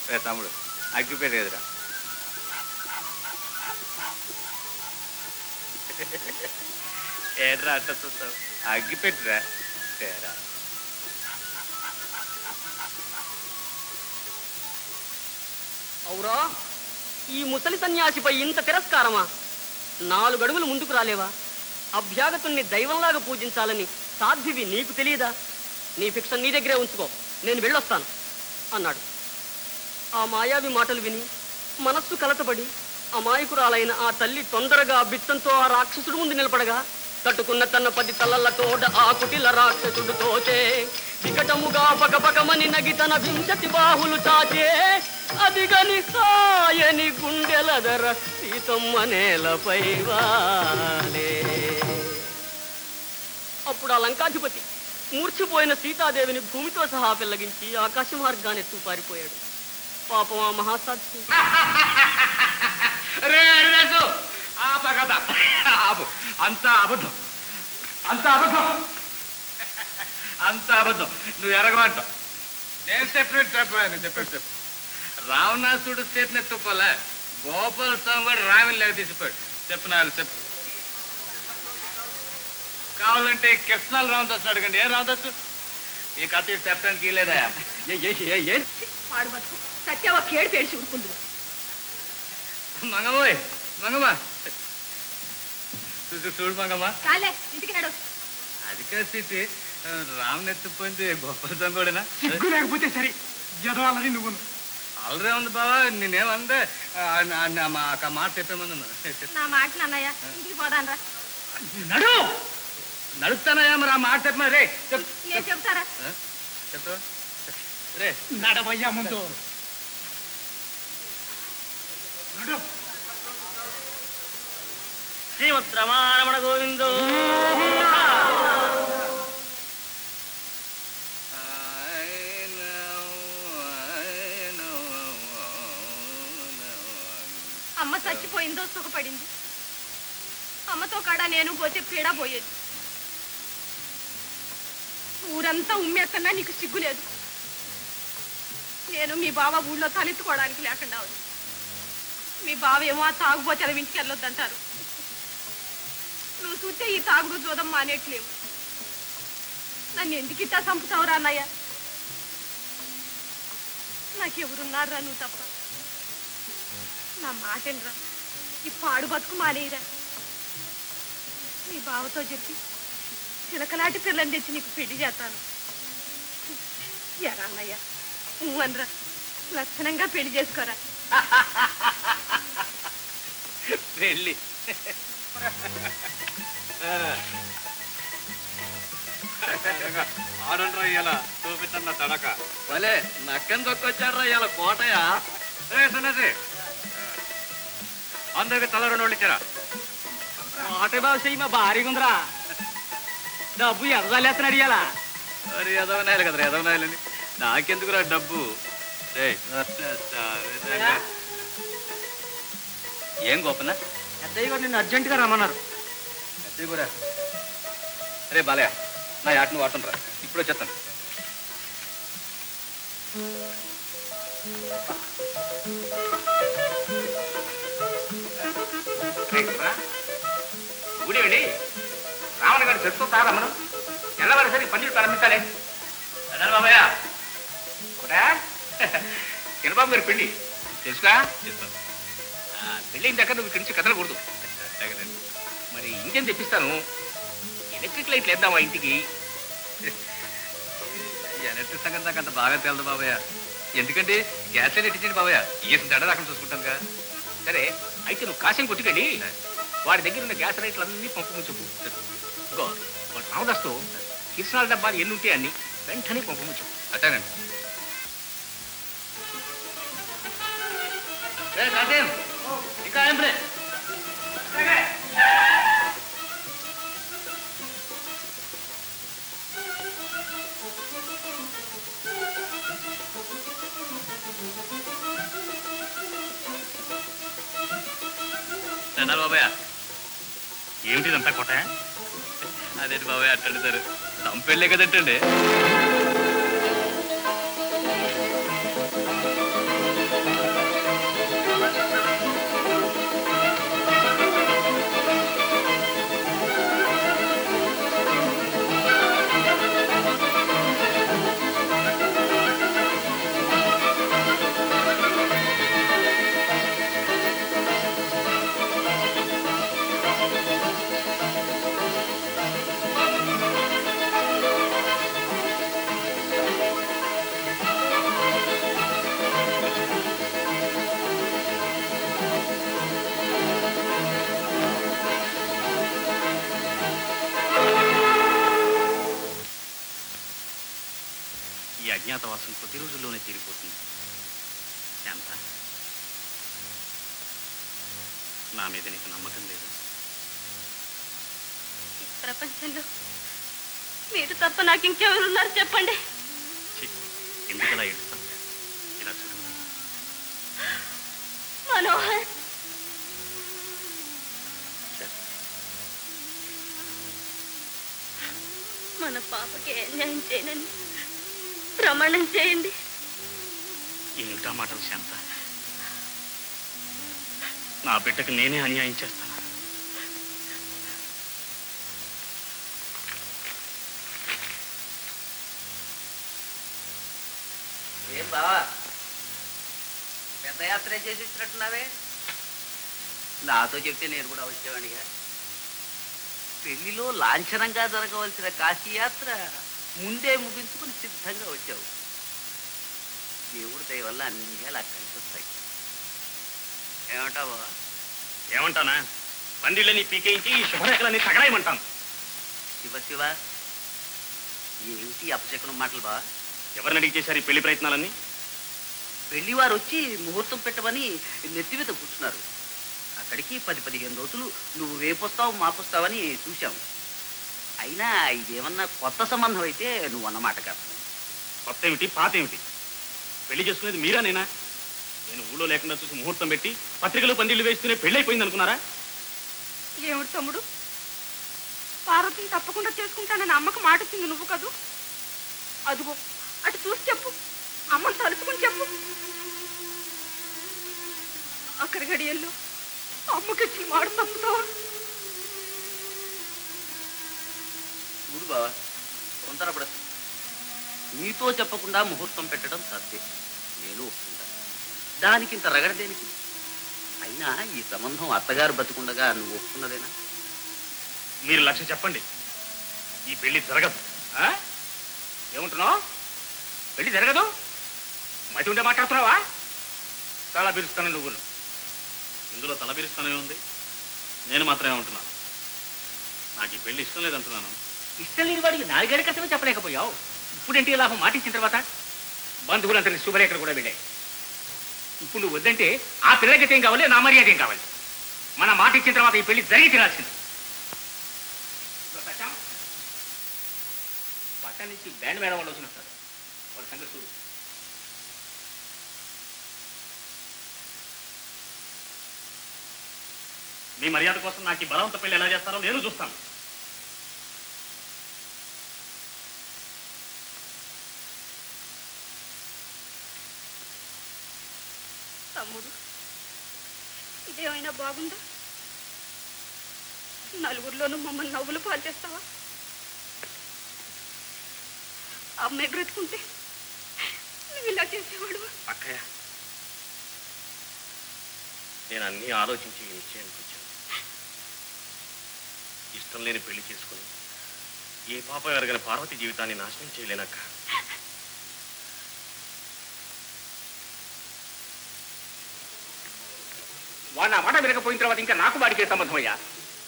రే తమ్ముడు అగ్గిపెట్టి ఎదురా ఏడ్రా అట్ట చూస్తావు అగ్గిపెట్టిరా తేరా అవురా ఈ ముసలి సన్యాసిపై ఇంత తిరస్కారమా నాలుగు అడుగులు ముందుకు రాలేవా అభ్యాగతుణ్ణి దైవంలాగా పూజించాలని సాధ్వివి నీకు తెలియదా నీ ఫిక్షన్ నీ దగ్గరే ఉంచుకో నేను వెళ్ళొస్తాను అన్నాడు ఆ మాయావి మాటలు విని మనస్సు కలతపడి అమాయకురాలైన ఆ తల్లి తొందరగా బిత్తంతో ఆ రాక్షసుడు ముందు నిలబడగా కట్టుకున్న తన పది తలలతోడ ఆ కుటిల రాక్షసుడు తోచే వికటముగా పకపకమని నగి తన వింశతి బాహులు చాచే అది గని సాయని గుండెల ధర సీతమ్మ నేలపై వాలే అప్పుడు ఆ లంకాధిపతి మూర్ఛపోయిన సీతాదేవిని భూమితో సహా పెళ్లగించి ఆకాశ మార్గాన్ని ఎత్తు పారిపోయాడు పాపం ఆ మహాసాధ్వి రే హరిదాసు ఆప కథ ఆపు అంతా అబద్ధం అంతా అబద్ధం అంతా అబద్ధం నువ్వు ఎరగమంటావు నేను చెప్పినట్టు చెప్పాను చెప్పాను చెప్పు రావణాసుడు చేతిని ఎత్తుకోలే గోపాల స్వామి కూడా రావిని లేక తీసిపోయాడు చెప్పు నాలు చెప్పు కావాలంటే కృష్ణాలు రామదాస్ అడగండి ఏ రామదాసు ఈ కథ ఇటు చెప్పడానికి లేదా ఏ- ఏ- ఏ- ఏ పాడు బతుకు సత్యవ కేడు పేడిచి ఉడుకుందు మంగమ్మ మంగమ్మ చూడు చూడు మంగమ్మ చాలే ఇంటికి నడు అది కాదు సీతి రామ్ ఎత్తిపోయింది గొప్ప కూడా సిగ్గు లేకపోతే సరే జదవాలని నువ్వు అలరే ఉంది బావా నేనేమందే ఆ, ఆ, ఆ, మా ఆ మాట చెప్పేమన్నా నా మాట నాన్నయ్య ఇంటికి పోదాను రా నడు నడుస్తానయ్యా మరి ఆ మాట చెప్పమా రే చెప్పు నేను చెప్తారా ఆ? చెప్పు రే నడవయ్యా ముందు నడు శ్రీమద్రమారమణ గోవిందో అమ్మ చచ్చిపోయిందో సుఖపడింది అమ్మతో కాడ నేను పోతే పీడ పోయేది ఊరంతా ఉమ్మేస్తున్నా నీకు సిగ్గు లేదు నేను మీ బావ ఊళ్ళో తలెత్తుకోవడానికి లేకుండా ఉంది మీ బావ ఏమో ఆ తాగుపోతే అవి ఇంటికి వెళ్ళొద్దంటారు నువ్వు చూస్తే ఈ తాగుడు చూదం మానేట్లేవు నన్ను ఎందుకు ఇట్టా చంపుతావురా అన్నయ్య నాకెవరున్నారా నువ్వు తప్ప నా మాటేనరా ఈ పాడు బతుకు మానేయరా మీ బావతో చెప్పి చిలకలాంటి పిల్లని తెచ్చి నీకు పెళ్లి చేస్తాను ఎరా అన్నయ్య నువ్వు అనరా లక్షణంగా పెళ్లి చేసుకోరా వెళ్ళి ఆడండ్రా ఇయ్యాల చూపిస్తున్న తడక భలే నక్కని దొక్కొచ్చాడ్రా ఇయ్యాల కోటయా రే సన్నసి అందరికి తల రెండు వాళ్ళు ఇచ్చారా ఆటే బాబు చెయ్యి మా భారీగా ఉందిరా డబ్బు ఎదజాలేస్తున్నాడు ఇయ్యాల మరి ఎదవనాయాలి కదరా ఎదవనాయాలని నాకెందుకురా డబ్బు రేయ్, ఏం గోపన పెద్దయ్య గారు నిన్ను అర్జెంటుగా రమ్మన్నారు కూడా రే బాలయ్య నా యాట నువ్వు ఆటం రా ఇప్పుడు వచ్చేస్తాను గుడి వెళ్ళి రావణ గారి చెట్టు తారా మనం ఎల్లవారిసరి పన్నీరు ప్రారంభించాలి అన్నారు బాబయ్య కూడా చిన్నబాబు గారి పెళ్లి తెలుసుగా పెళ్ళి దగ్గర నువ్వు ఇక్కడి నుంచి కదలకూడదు మరి ఇంకేం తెప్పిస్తాను ఎలక్ట్రిక్ లైట్లు వేద్దామా ఇంటికి ఎలక్ట్రిక్ సంగతి నాకు అంత బాగా తెలదు బాబయ్య ఎందుకంటే గ్యాస్ లైట్ ఇచ్చింది బాబయ్య ఏసిన తడ అక్కడ చూసుకుంటానుగా సరే అయితే నువ్వు కాశం కొట్టుకెళ్ళి వాడి దగ్గర ఉన్న గ్యాస్ లైట్లు అన్నీ పంపమని చెప్పు ఇగో వాడు రామదాస్తో కిరసనాల డబ్బాలు ఎన్ని ఉంటాయి అన్ని వెంటనే పంపమని చెప్పు అట్టానండి రే కాశం ఇంకా ఏం రే అన్నారు బాబాయ్ ఏమిటి ఇదంతా కొట్ట అదేంటి బాబాయ్ అట్టండి సార్ సంపెళ్ళే కదంటండి ఈ అజ్ఞాతవాసం కొద్ది రోజుల్లోనే తీరిపోతుంది శాంత నా మీద నీకు నమ్మకం లేదా ఈ ప్రపంచంలో మీరు తప్ప నాకు ఇంకెవరున్నారు చెప్పండి ఛీ, ఎందుకలా ఏడుస్తావు ఇలా చూడు మనోహర్ మన పాపకి అన్యాయం చేయనని ప్రమాణం చేయండి ఏమిటా మాటలు శాంత నా బిడ్డకు నేనే అన్యాయం చేస్తాను ఏం బావా పెద్ద యాత్ర చేసి ఇచ్చినట్టున్నావే నాతో చెప్తే నేను కూడా వచ్చేవాడిగా పెళ్లిలో లాంఛనంగా జరగవలసిన కాశీ యాత్ర ముందే ముగించుకుని సిద్ధంగా వచ్చావు దేవుడి దయ వల్ల అన్నీ అలా కలిసి వస్తాయి ఏమంటావా ఏమంటానా పందిళ్ళని పీకేయించి ఈ శుభరేఖలన్నీ తగలాయమంటాను శివ శివ ఏమిటి అపశకునం మాటలు బా ఎవరిని అడిగి చేశారు ఈ పెళ్లి ప్రయత్నాలన్నీ పెళ్లివారు వచ్చి ముహూర్తం పెట్టమని నెత్తి మీద కూర్చున్నారు అక్కడికి పది పదిహేను రోజులు నువ్వు రేపొస్తావు మాపొస్తావని చూశాం అయినా ఇదేమన్నా కొత్త సంబంధం అయితే నువ్వు అన్నమాట కాదు కొత్త ఏమిటి పాత ఏమిటి పెళ్లి చేసుకునేది మీరా నేనా నేను ఊళ్ళో లేకుండా చూసి ముహూర్తం పెట్టి పత్రికలు పందిళ్ళు వేస్తూనే పెళ్లి అయిపోయింది అనుకున్నారా ఏమిటి తమ్ముడు పార్వతిని తప్పకుండా చేసుకుంటానని అమ్మకు మాట ఇచ్చింది నువ్వు కదూ అదిగో అటు చూసి చెప్పు అమ్మను తలుచుకుని చెప్పు అక్కడి గడియల్లో అమ్మకి మాట తప్పుతావు చూడు బావా తొందరపడదు నీతో చెప్పకుండా ముహూర్తం పెట్టడం తప్పే నేను ఒప్పుకుంటాను దానికి ఇంత రగడ దేనికి అయినా ఈ సంబంధం అత్తగారు బతుకుండగా నువ్వు ఒప్పుకున్నదేనా మీరు లక్ష్య చెప్పండి ఈ పెళ్లి జరగదు ఆ? ఏమంటున్నావు పెళ్లి జరగదు మతి ఉండే మాట్లాడుతున్నావా తల బిరుస్తాను నువ్వు ఇందులో తల బిరుస్తానే ఉంది నేను మాత్రమే ఉంటున్నాను నాకు ఈ పెళ్లి ఇష్టం లేదంటున్నాను ఇష్టం లేని వాడికి నాలుగేళ్ల క్రితమే చెప్పలేకపోయావు ఇప్పుడేంటి లాభం మాట ఇచ్చిన తర్వాత బంధువులందరి శుభరేఖలు కూడా వెళ్ళాయి ఇప్పుడు నువ్వు వద్దంటే ఆ పిల్లలకి ఏం కావాలి నా మర్యాద ఏం కావాలి మన మాట ఇచ్చిన తర్వాత ఈ పెళ్లి జరిగి తినాల్సింది ఇదిగో సత్యం, పట్టణం నుంచి బ్యాండ్ మేడం వాళ్ళు వచ్చినస్తారు వాళ్ళ సంగతి చూడు మీ మర్యాద కోసం నాకు ఈ బలవంత పెళ్లి ఎలా చేస్తారో నేను చూస్తాను తమ్ముడు ఇదేమైనా బాగుందా నలుగురిలోనూ మమ్మల్ని నవ్వులు పాలు చేస్తావా అమ్మాయి బ్రతుకుంటే నువ్వు ఇలా చేసేవాడు అక్కయ్య నేను అన్నీ ఆలోచించి ఈ నిశ్చయానికి వచ్చాను ఇష్టం లేని పెళ్లి చేసుకుని ఏ పాప ఎరగని పార్వతి జీవితాన్ని నాశనం చేయలేనక్క వాడు నా మాట వినకపోయిన తర్వాత ఇంకా నాకు వాడికి ఏ సంబంధం అయ్యా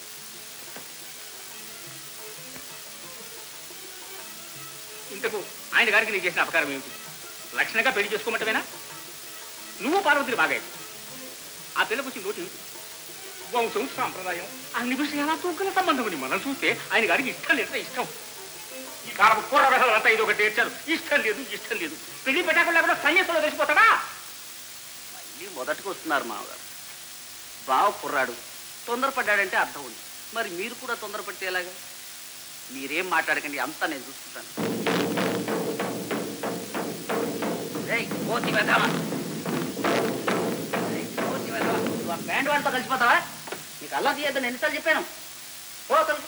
ఇంతకు ఆయన గారికి నీకు చేసిన అపకారం ఏమిటి లక్షణంగా పెళ్లి చేసుకోమంటవేనా నువ్వు పార్వతిని బాగా ఆ పిల్లకు వచ్చిన నోటి వంశం సాంప్రదాయం అన్ని విషయాల తూకల సంబంధం ఉంది మనం చూస్తే ఆయన గారికి ఇష్టం లేదు ఇష్టం ఈ కాలం కూర అంతా ఇది ఒకటి ఏడ్చారు ఇష్టం లేదు ఇష్టం లేదు పెళ్లి పెట్టకుండా కూడా సన్యాసంలో తెలిసిపోతాడా మళ్ళీ మొదటికి వస్తున్నారు మామగారు బావ కుర్రాడు తొందరపడ్డాడంటే అర్థం ఉంది మరి మీరు కూడా తొందరపడితే ఎలాగా మీరేం మాట్లాడకండి అంతా నేను చూసుకుంటాను ఏయ్, కోతి వెధవా. ఏయ్, కోతి వెధవా. నువ్వు ఆ బ్యాండ్ వాళ్ళతో కలిసిపోతావా నీకు అల్లా తీయద్దని ఎన్నిసార్లు చెప్పాను పో తొలగి.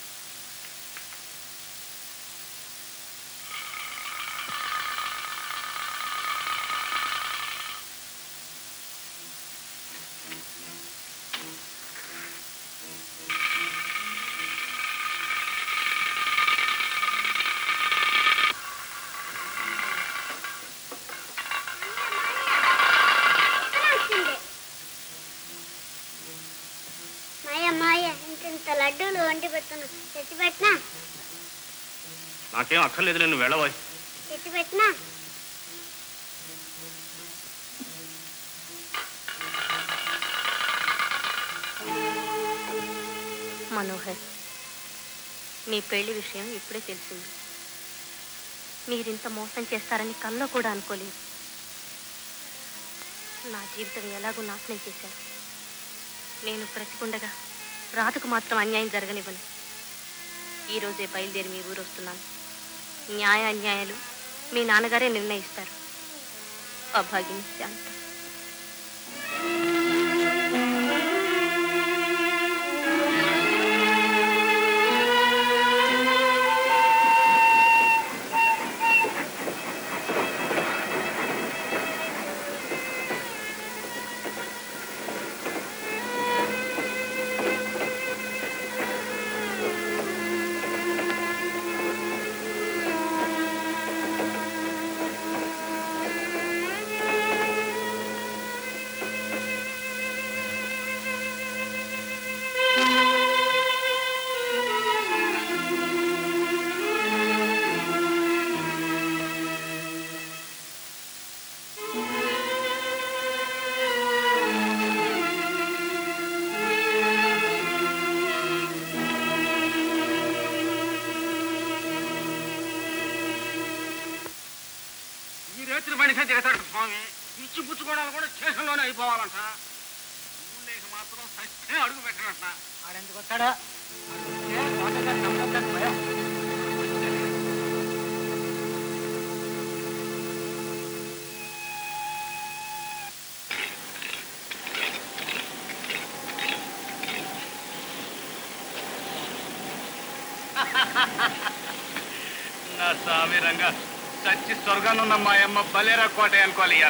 మాయ మాయ ఇంత ఇంత లడ్డూలు వండి పెడుతున్నా తెచ్చి పెట్టినా నాకేం అక్కర్లేదు నేను వెళ్ళబోయ్ తెచ్చి పెట్టినా పెట్టినా మనోహర్ మీ పెళ్లి విషయం ఇప్పుడే తెలిసింది మీరింత మోసం చేస్తారని కల్లో కూడా అనుకోలేదు నా జీవితం ఎలాగో నాశనం చేశారు నేను బ్రతికుండగా రాతకు మాత్రం అన్యాయం జరగనివ్వను ఈ రోజే బయలుదేరి మీ ఊరు వస్తున్నాను న్యాయ అన్యాయాలు మీ నాన్నగారే నిర్ణయిస్తారు అభాగిని శాంత ఈ రేతుల మనిషి తిడతాడు స్వామి ఇచ్చి పుచ్చుకోవడాలు కూడా స్టేషన్లోనే అయిపోవాలంట ఊళ్ళేకి మాత్రం సత్యం అడుగు పెట్టనంట ఆడెందుకు వస్తాడా భయం నా స్వామి రంగా చచ్చి స్వర్గానున్న మా అమ్మ బలేరా కోట అనుకోవాలి ఇవాళ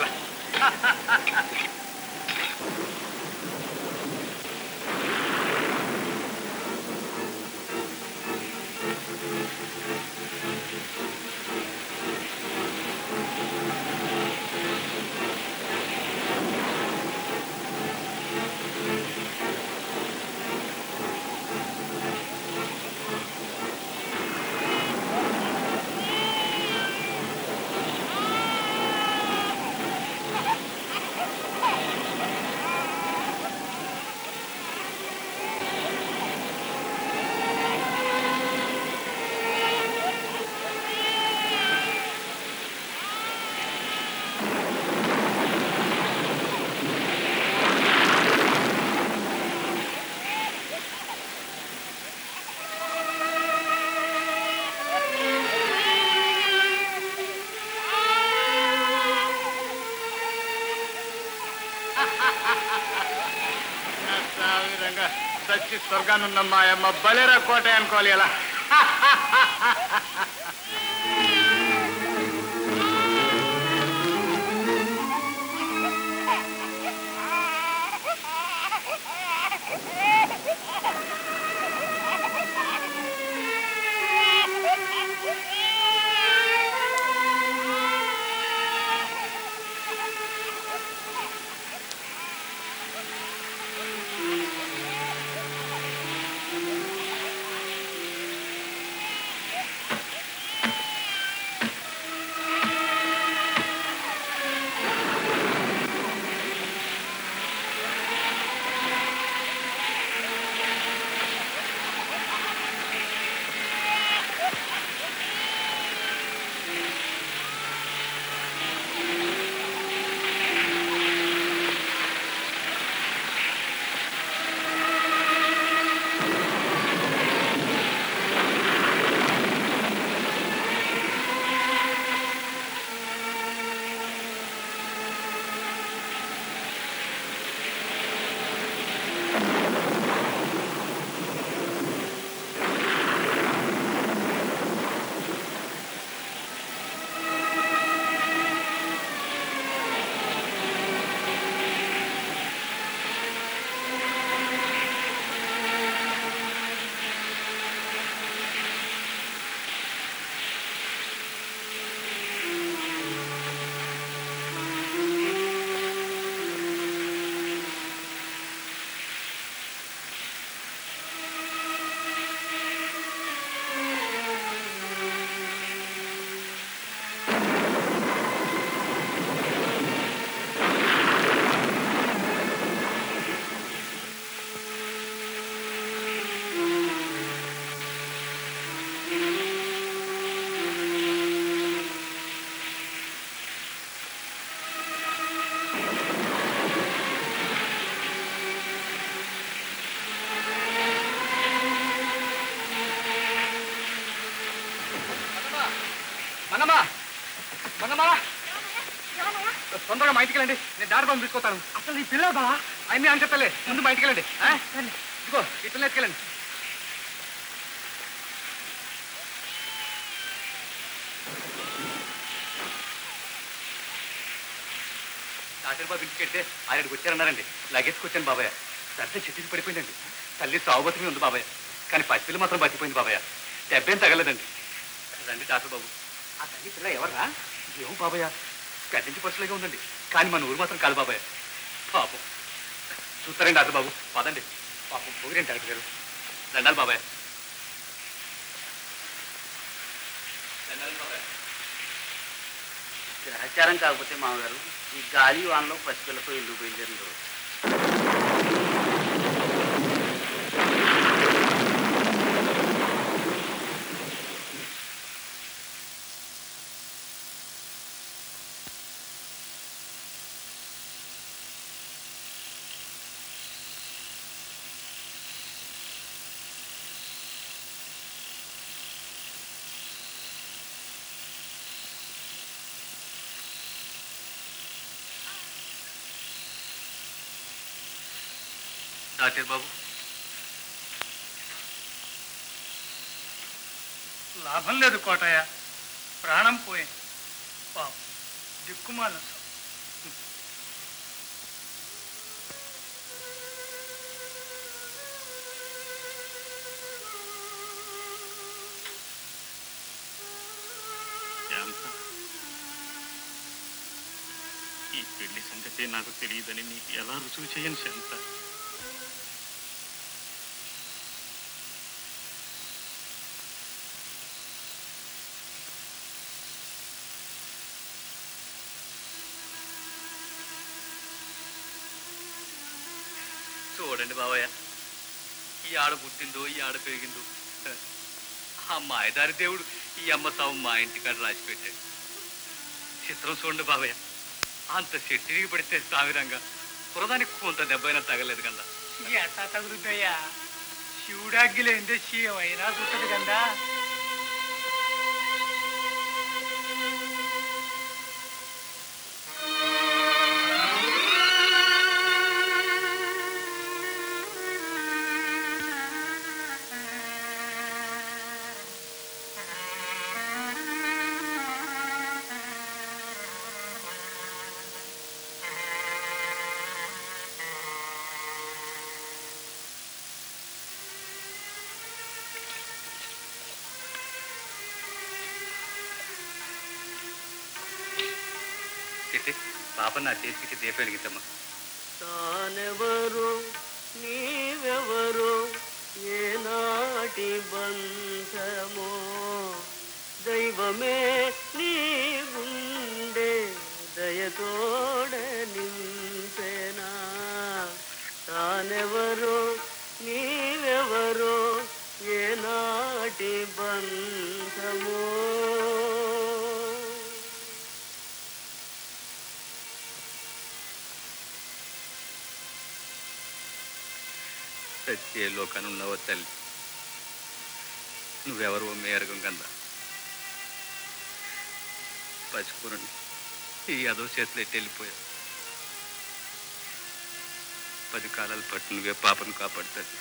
నా స్వామి రంగా చచ్చి స్వర్గానున్న మా అమ్మ బలేరా కోట అనుకోవాలి ఇలా తొందరగా మా ఇంటికి వెళ్ళండి నేను దారి బాబు తీసుకొస్తాను అసలు ఈ పిల్ల బా అన్ని అని చెప్పలే ముందు మా ఇంటికి వెళ్ళండి ఆ? ఇదిగో ఈ పిల్ల ఎత్తుకెళ్ళండి డాక్టర్ బాబు ఇంటికి వెళ్తే ఆయనకు వచ్చారన్నారండి లగేజ్కి బాబాయ్ పెద్ద చిట్టికి పడిపోయిందండి తల్లి సాగుబతిని ఉంది బాబాయ్ కానీ పసిపిల్ల మాత్రం బతికిపోయింది బాబాయ్ దెబ్బేం తగలేదండి రండి డాక్టర్ బాబు ఆ తల్లి పిల్ల ఎవరా ఏమో బాబాయ్ గడ్డించి పరుసలాగా ఉందండి కానీ మన ఊరు మాత్రం కాదు బాబాయ్ పాపం చూస్తారండి డాక్టర్ బాబు పదండి పాపం పోగిరండి డాక్టర్ గారు దండాలి బాబాయ్ దండాలి బాబాయ్ గ్రహచారం కాకపోతే మామగారు ఈ గాలి వానలో పసిపిల్లతో ఇల్లు బయలుదేరిన రోజు డాక్టర్ బాబు లాభం లేదు కోటయ్య ప్రాణం పోయింది పాపం దిక్కుమాల శాంత ఈ పెళ్లి సంగతి నాకు తెలియదని నీకు ఎలా రుజువు చేయను శాంత చూడండి బావయ్య ఈ ఆడ పుట్టిందో ఈ ఆడ పెరిగిందో ఆ మాయదారి దేవుడు ఈ అమ్మ సావు మా ఇంటికాడ రాసి పెట్టాడు చిత్రం చూడండి బావయ్య అంత చెట్టికి పడితే సావిరంగా పురదానికి కొంత దెబ్బైనా తగలేదు కదా ఎట్టా తగులుతాయా శివుడాగ్గిలేందే శివైనా చుట్టదు కదా చెట్టి పాప నా చేతికి దీపం వెలిగించమ్మా తానెవరు నీవెవరు ఏనాటి బంధమో దైవమే నీ గుండె దయతోడ నింపెనా తానెవరు నీవెవరు ఏనాటి బంధమో సత్యే లోకానున్నవో తల్లి నువ్వెవరు మేరగం కందా పసికూరని ఈ అదో చేతులు ఎట్టి వెళ్ళిపోయావు పది కాలాల పట్టు నువ్వే పాపను కాపాడుతుంది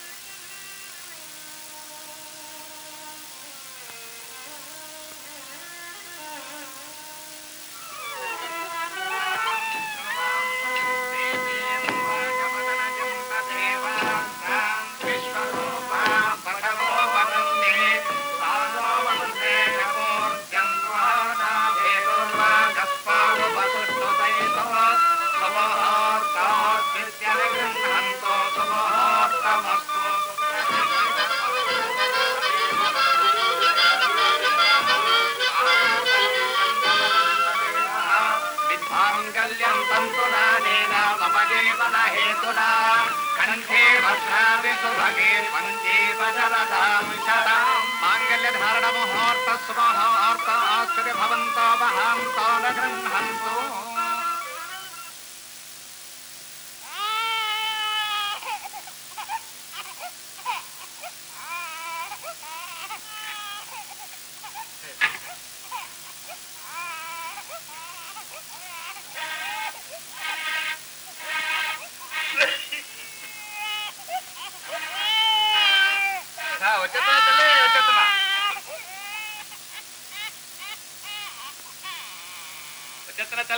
విద్వాంగల్యం తంతునానేన మమ జీవన హేతునా కంఠే భద్రావి సుభగే పంచేవ శరదాం శతాం మాంగళ్య ధారణ ముహూర్త స్వహూర్త ఆశ్చర్య భవంతో వహాంతో న గృహంతో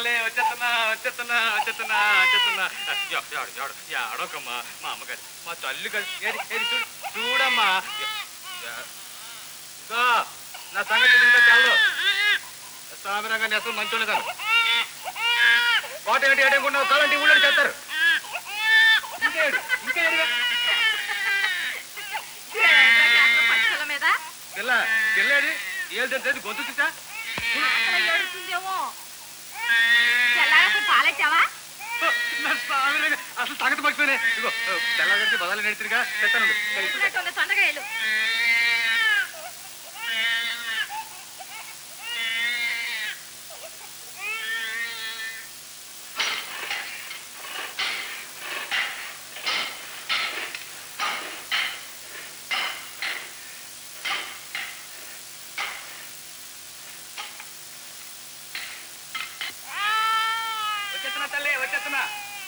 తల్లి వచ్చేస్తున్నా వచ్చేస్తున్నా వచ్చేస్తున్నా వచ్చేస్తున్నా యా, యాడు, యాడు, యాడోకమ్మా మా అమ్మగారు మా తల్లి గారు ఏది ఏది చూడు చూడమ్మా యా, యా. ఇదో, నా సంగతి ఇంకా తెలదు సామిరంగా నెసలు మంచోళ్ళు కాదు కోట ఏంటి ఏడకుండా కావాలంటే ఊళ్ళో చేస్తారు ఇంకేడు ఇంకేడుగా పచ్చల మీద పిల్ల పిల్లేది ఏది తెలిసేది గొంతు చూసా అసలు ఏడుస్తుందేమో తెల్లారకు పాలెచ్చావా నా సామిరంగా అసలు సంగతి మర్చిపోయినాయి ఇగో తెల్లగారికి బదాలు నడిచిగా చెప్తాను ఇప్పుడట్టు తొండగాయలు వచ్చేస్తున్నా తల్లి వచ్చేస్తున్నా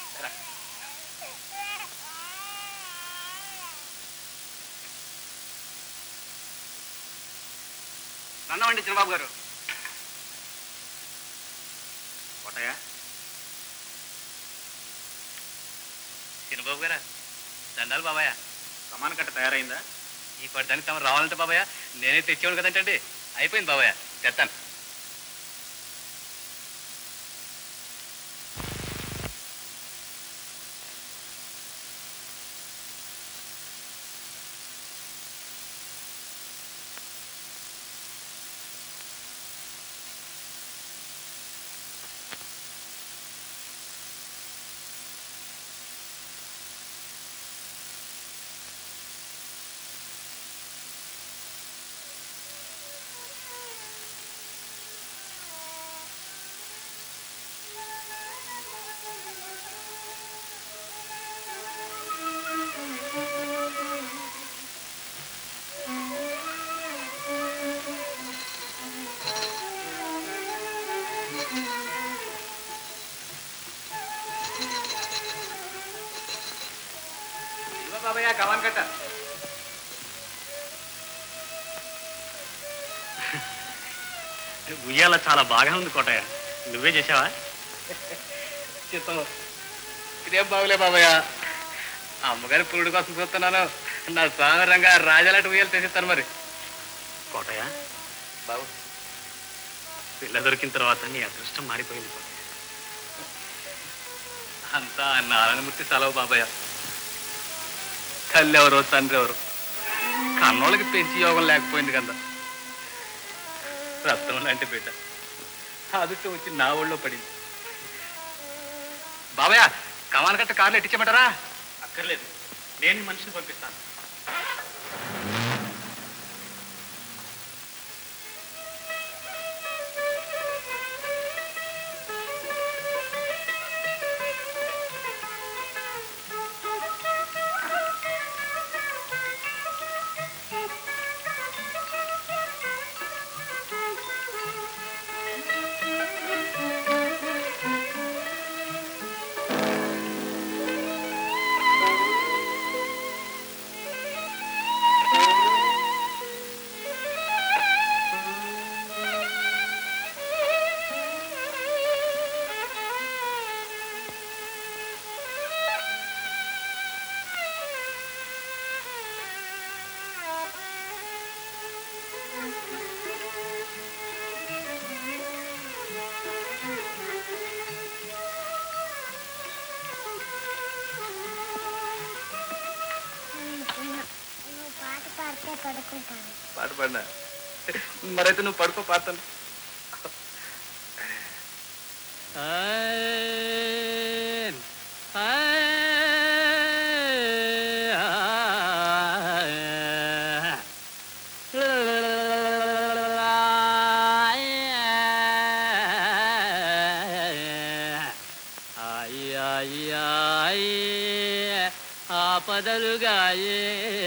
నన్నవండి చిన్నబాబు గారు కోటయ్య చిన్నబాబు గారా దండాలు బాబాయ్ సమాన కట్ట తయారైందా ఈ పడతానికి తమ రావాలంటే బాబాయ్ నేనే తెచ్చేవాడు కదంటండి అయిపోయింది బాబాయ్ తెస్తాను బాబాయ్ కవాన్ కట్ట ఉయ్యాల చాలా బాగా ఉంది కోటయ్య నువ్వే చేసావా చిత్తం ఇదేం బాగులే బాబాయ్ అమ్మగారి పురుడు కోసం చూస్తున్నాను నా సామరంగా రాజాలాంటి ఉయ్యాలు తెచ్చిస్తాను మరి కోటయ్య బాబు పిల్ల దొరికిన తర్వాత నీ అదృష్టం మారిపోయింది కోటయ్య అంతా నారాయణమూర్తి సెలవు బాబాయ్ తల్లి ఎవరు తండ్రి ఎవరు కన్నోళ్ళకి పెంచి యోగం లేకపోయింది కదా రత్నం లాంటి బిడ్డ అదుట వచ్చి నా ఊళ్ళో పడింది బాబాయ్ కమాన్ కట్ట కార్లు ఎట్టించమంటారా అక్కర్లేదు నేను ఈ మనిషిని పంపిస్తాను నువ్వు పాట పాడితే పడుకుంటాను పాట పాడినా మరైతే నువ్వు పడుకో పాడతాను ఆపదలుగాయే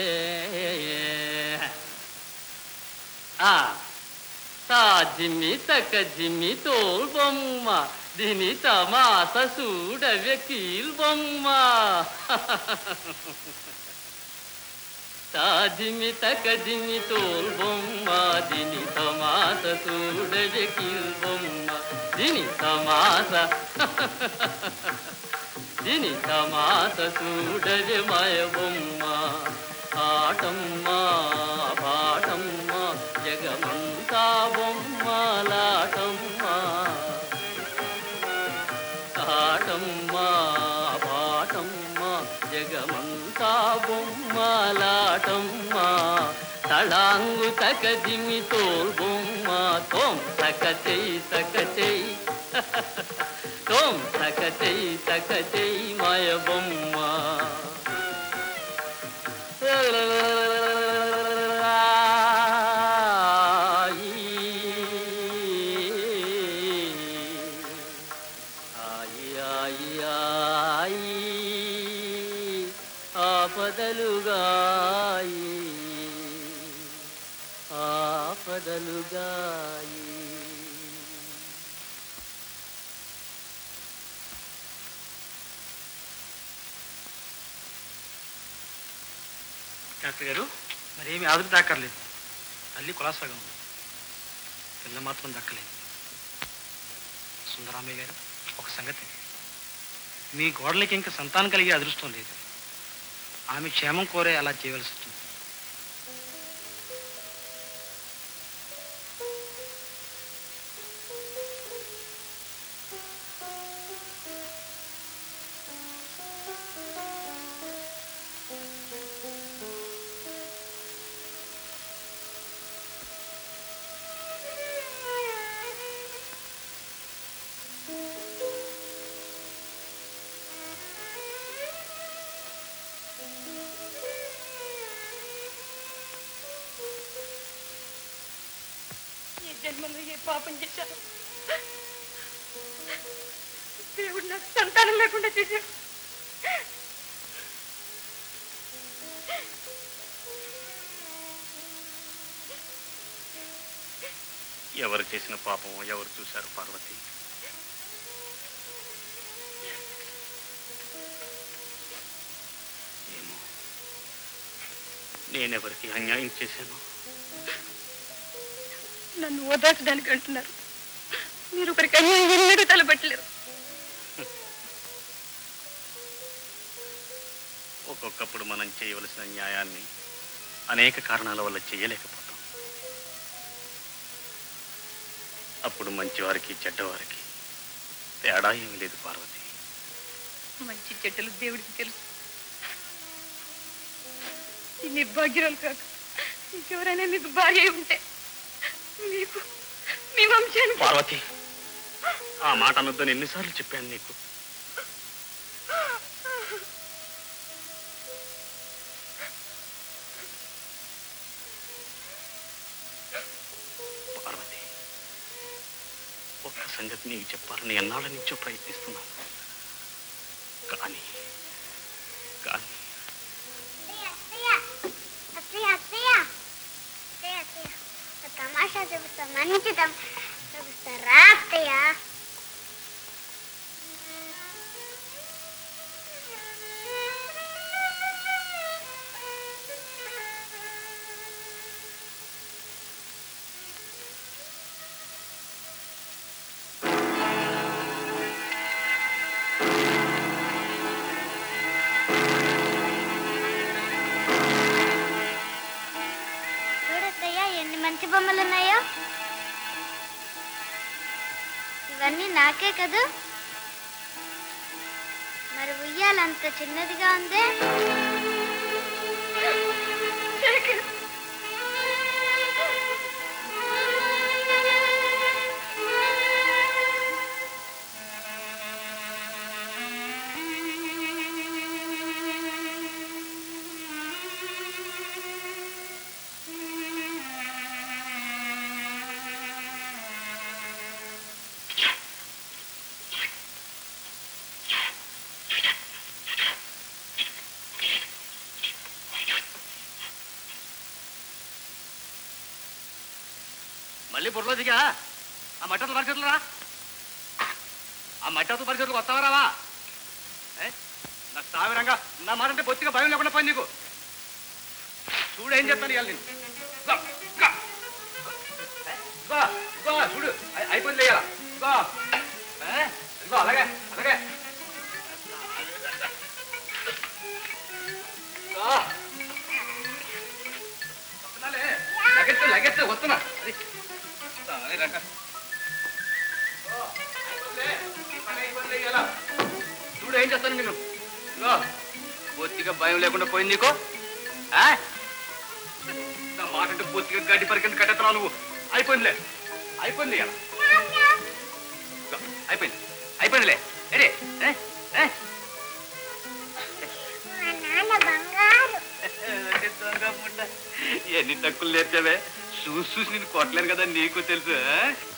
ఆ తా జిమ్మి తక్క జిమ్మి తోల్ బొమ్మ దీని తమాస చూడవే కీల్ బొమ్మ తాజిమి తకజిమి తోల్ బొమ్మ దిని తమాస చూడజ కిల్ బొమ్మ దిని తమాస దిని తమాస చూడజ మయ బొమ్మ ఆటమ్మ పాటమ్మ జగమంతా బొమ్మలాటమ్మ ఆటమ్మ పాటమ్మ జగమంతా బొమ్మలాటమ్మ తళాంగు తకదిమి తోల్ బొమ్మ తోం తకచై తకచై తోం తకచై తకచై మాయ బొమ్మ ఆయి ఆయి ఆయి ఆపదలుగాయి ఆపదలుగాయి డాక్టర్ గారు మరేమి ఆదురు దాక్కర్లేదు తల్లి కులాసాగా ఉంది పిల్ల మాత్రం దక్కలేదు సుందరామయ్య గారు ఒక సంగతి మీ గోడలకి ఇంకా సంతానం కలిగే అదృష్టం లేదు ఆమె క్షేమం కోరే అలా చేయవలసి వచ్చింది ఈ జన్మలో ఏ పాపం చేశాను దేవుడు నాకు సంతానం లేకుండా చేశాడు ఎవరు చేసిన పాపం ఎవరు చూశారు పార్వతి ఏమో నేనెవరికి అన్యాయం చేశాను నన్ను ఓదార్చడానికి అంటున్నారు మీరు ఒకరికి అన్యాయం ఎన్నడూ తలపెట్టలేరు ఒక్కొక్కప్పుడు మనం చేయవలసిన న్యాయాన్ని అనేక కారణాల వల్ల చేయలేకపోతాం అప్పుడు మంచివారికి చెడ్డవారికి తేడా ఏమీ లేదు పార్వతి మంచి చెడ్డలు దేవుడికి తెలుసు ఈ నిర్భాగ్యురాలు కాక ఇంకెవరైనా మీకు భార్య అయి ఉంటే మీకు మీ వంశానికి పార్వతి ఆ మాట అనొద్దని ఎన్నిసార్లు చెప్పాను నీకు పార్వతి ఒక్క సంగతి నీకు చెప్పాలని ఎన్నాళ్ళ నుంచో ప్రయత్నిస్తున్నాను కానీ కానీ అత్తయ్య అత్తయ్య అత్తయ్య అత్తయ్య అత్తయ్య ఒక తమాషా చూపిస్తా మంచి తమాషా చూపిస్తా రా అత్తయ్య చూడత్తయ్య ఎన్ని మంచి బొమ్మలు ఉన్నాయో ఇవన్నీ నాకే కదూ మరి ఉయ్యాలంత చిన్నదిగా ఉందే మళ్ళీ బుర్రలో దిగా ఆ మట్టతో పరిస్థితులు రా ఆ మట్టతో పరిస్థితులు వస్తావా రావా ఏ? నా సావిరంగా నా మాట అంటే బొత్తిగా భయం లేకుండా పోయింది నీకు చూడు ఏం చెప్తాను ఇవాళ నేను ఇదిగో, ఇదిగో. ఇదిగో, ఇదిగో, చూడు అయి- అయిపోయింది ఇవాళ ఇదిగో ఏ? ఇదిగో అలాగే అలాగే ఇదిగో. వస్తున్నాలే లగెత్తు లగెత్తు వస్తున్నా అది అదే రక ఇదిగో, అయిపోయిందిలే. ఈ పని అయిపోయింది ఇవాళ. చూడు ఏం చేస్తాను నేను ఇదిగో బొత్తిగా భయం లేకుండా పోయింది నీకు ఆ? నా మాట అంటే పూర్తిగా గడ్డి పరికింద కట్టెత్తున్నావు నువ్వు అయిపోయిందిలే అయిపోయింది ఇక ఇదిగో, అయిపోయింది అయిపోయిందిలే ఏడే ఏ? ఏ? అంటే దొంగ ముండ. ఎన్ని తక్కువ నేర్చావే చూసి చూసి నేను కొట్టలేను కదా నీకు తెలుసు ఆ?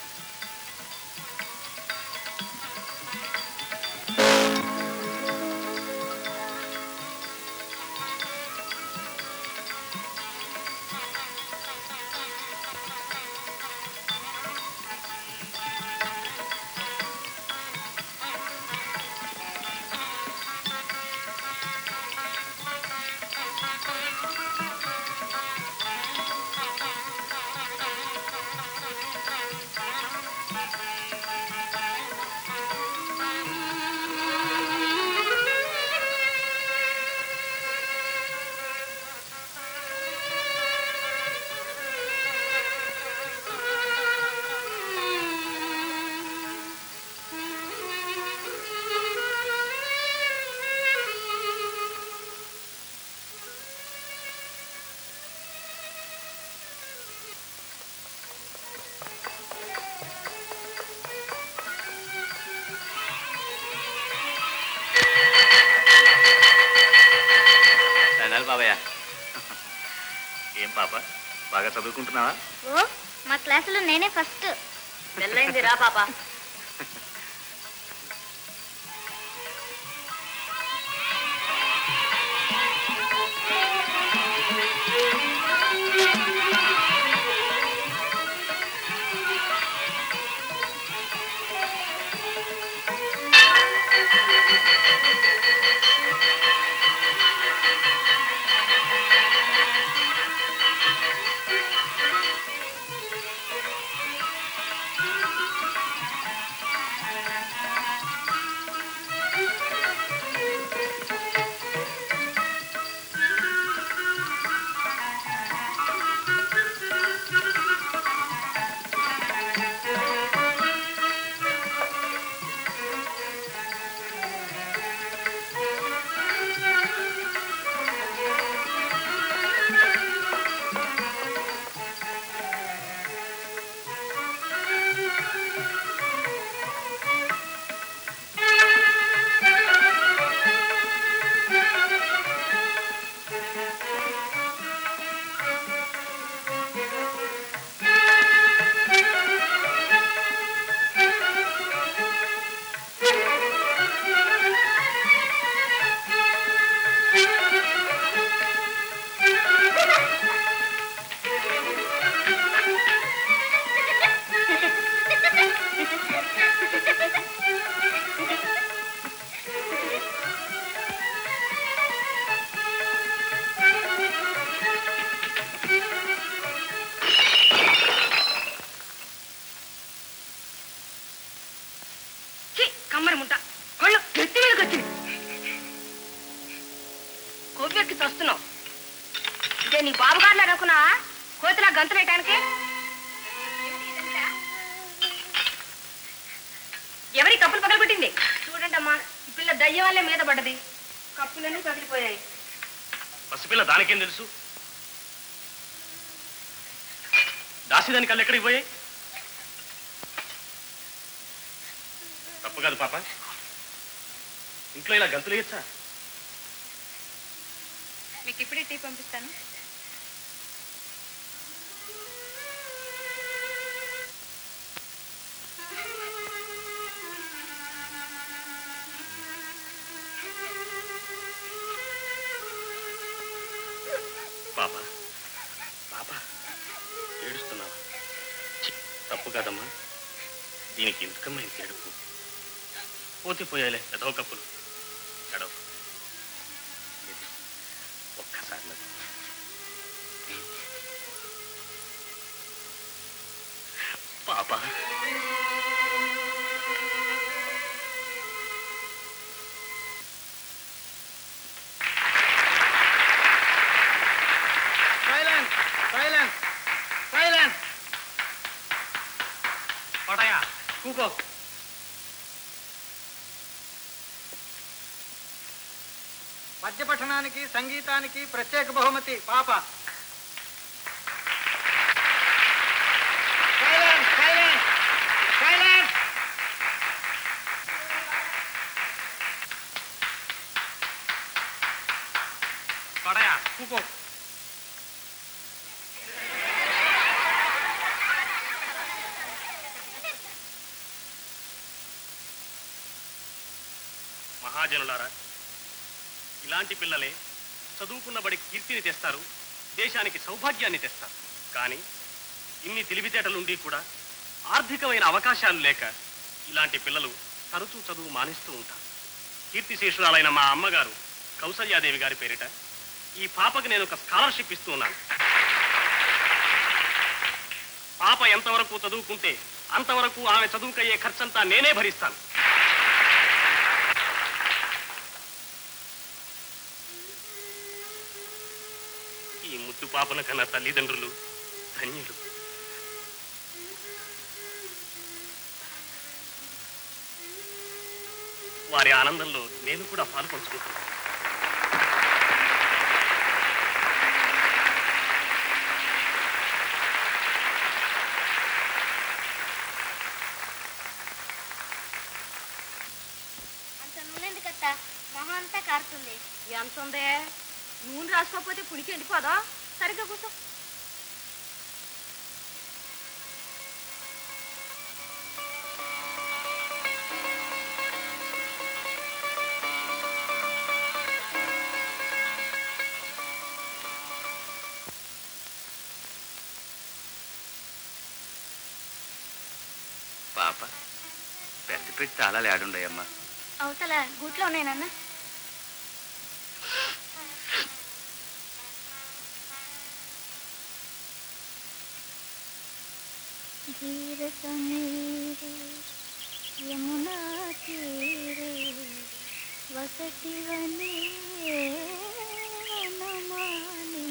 ధనాలు బాబయ్య ఏం పాప బాగా చదువుకుంటున్నావా ఓ మా క్లాసులో నేనే ఫస్ట్ పెళ్ళైంది రా పాప కమ్మరి ముంట కళ్ళు నెత్తి మీదకి వచ్చింది కొవ్వెక్కి చస్తున్నావు ఇదే నీ బాబు గారిలో అనుకున్నావా కోతిలా గంతు వేయటానికి ఎవరి కప్పులు పగలగొట్టింది చూడండి అమ్మా ఈ పిల్ల దయ్యం వల్లే మీద పడ్డది కప్పులన్నీ పగిలిపోయాయి పసిపిల్ల దానికేం తెలుసు దాసిదాని కళ్ళు ఎక్కడికి పోయాయి తప్పు కాదు పాప ఇంట్లో ఇలా గంతులు వేయచ్చా మీకు ఇప్పుడే టీ పంపిస్తాను పాప పాప ఏడుస్తున్నావా ఛీ, తప్పు కాదమ్మా దీనికి ఎందుకమ్మా ఇంత ఏడుపు పోతే పోయాలే ఏదో కప్పులు ఎడవ ఒక్కసారి నవ్వు. పాప సైలెన్స్ సైలెన్స్ సైలెన్స్ పటయా కూకో పద్యపఠనానికి సంగీతానికి ప్రత్యేక బహుమతి పాప సైలెన్స్ సైలెన్స్ సైలెన్స్ పడయా కూకో మహాజనులారా ఇలాంటి పిల్లలే చదువుకున్న బడికి కీర్తిని తెస్తారు దేశానికి సౌభాగ్యాన్ని తెస్తారు కానీ ఇన్ని తెలివితేటలుండి కూడా ఆర్థికమైన అవకాశాలు లేక ఇలాంటి పిల్లలు తరచూ చదువు మానేస్తూ ఉంటారు కీర్తిశేషురాలైన మా అమ్మగారు కౌసల్యాదేవి గారి పేరిట ఈ పాపకి నేను ఒక స్కాలర్షిప్ ఇస్తూ ఉన్నాను పాప ఎంతవరకు చదువుకుంటే అంతవరకు ఆమె చదువుకయ్యే ఖర్చంతా నేనే భరిస్తాను ఈ ముద్దు పాపల కన్నా తల్లిదండ్రులు ధన్యులు వారి ఆనందంలో నేను కూడా పాల్పంచుకుంటాను అంత నూనె ఎందుకత్తా మొహం అంతా కారుతుంది ఎంత ఉందే నూనె రాసుకోకపోతే పులికి ఎండిపోదా సరిగ్గా కూర్చో పాప పెద్ద పెట్టి చాలా లేడుండయమ్మా అవతల గూట్లో ఉన్నాయి నాన్న ధీర సమీరే యమునా తీరే వసతి వనే వనమాలి